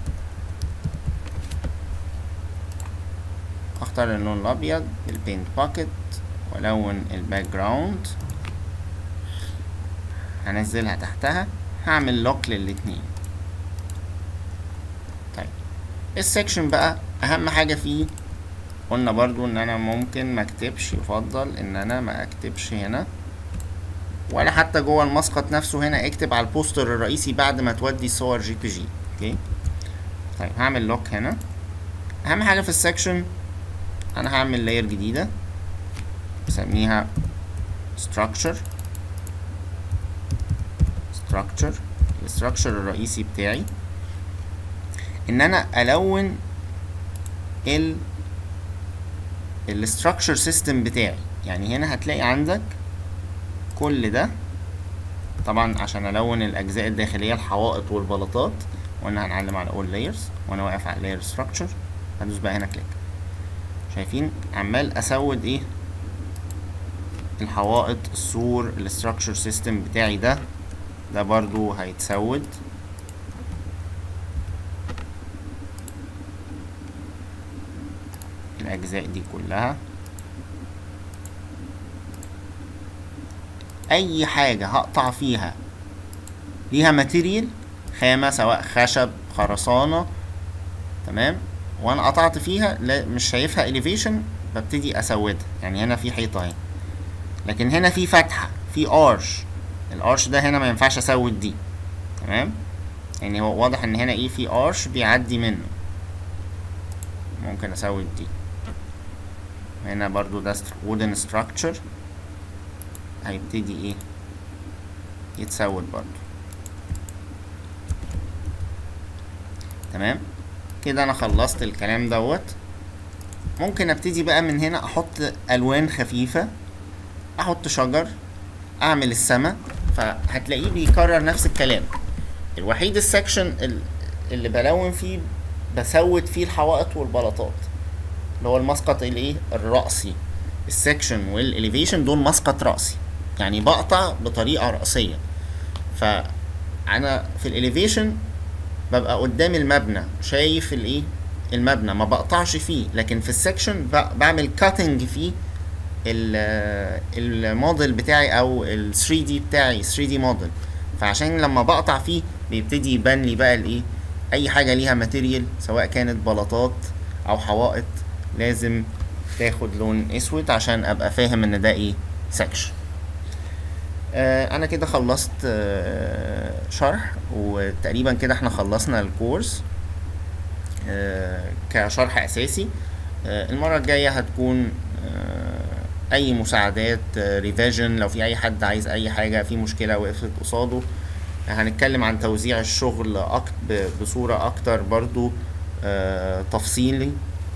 اختار اللون الابيض البينت باكيت والون الباك جراوند هنزلها تحتها هعمل لوك للاتنين طيب السكشن بقى اهم حاجة فيه قلنا برضو ان انا ممكن ما اكتبش يفضل ان انا ما اكتبش هنا ولا حتى جوه المسقط نفسه هنا اكتب على البوستر الرئيسي بعد ما تودي صور جي بي جي اوكي طيب هعمل لوك هنا اهم حاجة في السكشن انا هعمل لاير جديدة بسميها structure structure الستراكشر الرئيسي بتاعي ان انا الون ال الستراكشر سيستم بتاعي يعني هنا هتلاقي عندك كل ده طبعا عشان الون الاجزاء الداخليه الحوائط والبلاطات وانا هنعلم على all layers وانا واقف على layer structure هدوس بقى هنا كليك شايفين عمال اسود ايه الحوائط السور الستراكشر سيستم بتاعي ده ده برضو هيتسود الاجزاء دي كلها اي حاجة هقطع فيها ليها ماتيريال خامة سواء خشب خرسانة تمام وانا قطعت فيها لا مش شايفها اليفيشن ببتدي اسودها يعني هنا في حيطة اهي لكن هنا في فتحة في ارش الارش ده هنا ما ينفعش اسود دي تمام يعني هو واضح ان هنا ايه في ارش بيعدي منه ممكن اسود دي هنا برضو ده wooden structure هيبتدي ايه يتسود برضو تمام كده انا خلصت الكلام دوت ممكن ابتدي بقى من هنا احط الوان خفيفة احط شجر اعمل السما فهتلاقيه بيكرر نفس الكلام الوحيد السكشن اللي بلون فيه بسود فيه الحوائط والبلاطات اللي هو المسقط الايه الرأسي السكشن والاليفيشن دول مسقط راسي يعني بقطع بطريقه راسيه فانا في الاليفيشن ببقى قدام المبنى شايف الايه المبنى ما بقطعش فيه لكن في السكشن ب- بعمل كاتنج فيه ال- الموديل بتاعي او ال 3 دي بتاعي 3 دي موديل فعشان لما بقطع فيه بيبتدي يبان لي بقى الايه اي حاجه ليها ماتيريال سواء كانت بلاطات او حوائط لازم تاخد لون اسود عشان ابقى فاهم ان ده ايه سكشن آه انا كده خلصت آه شرح وتقريبا كده احنا خلصنا الكورس آه كشرح اساسي آه المره الجايه هتكون آه اي مساعدات ريفيجن لو في اي حد عايز اي حاجه في مشكله وقفت قصاده هنتكلم عن توزيع الشغل أكت ب- بصوره اكتر برضو آه تفصيلي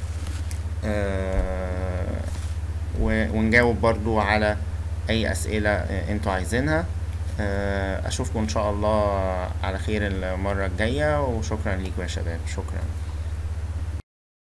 آه و- ونجاوب برضو على اي اسئله آه، انتوا عايزينها آه، اشوفكم ان شاء الله على خير المره الجايه وشكرا ليكم يا شباب شكرا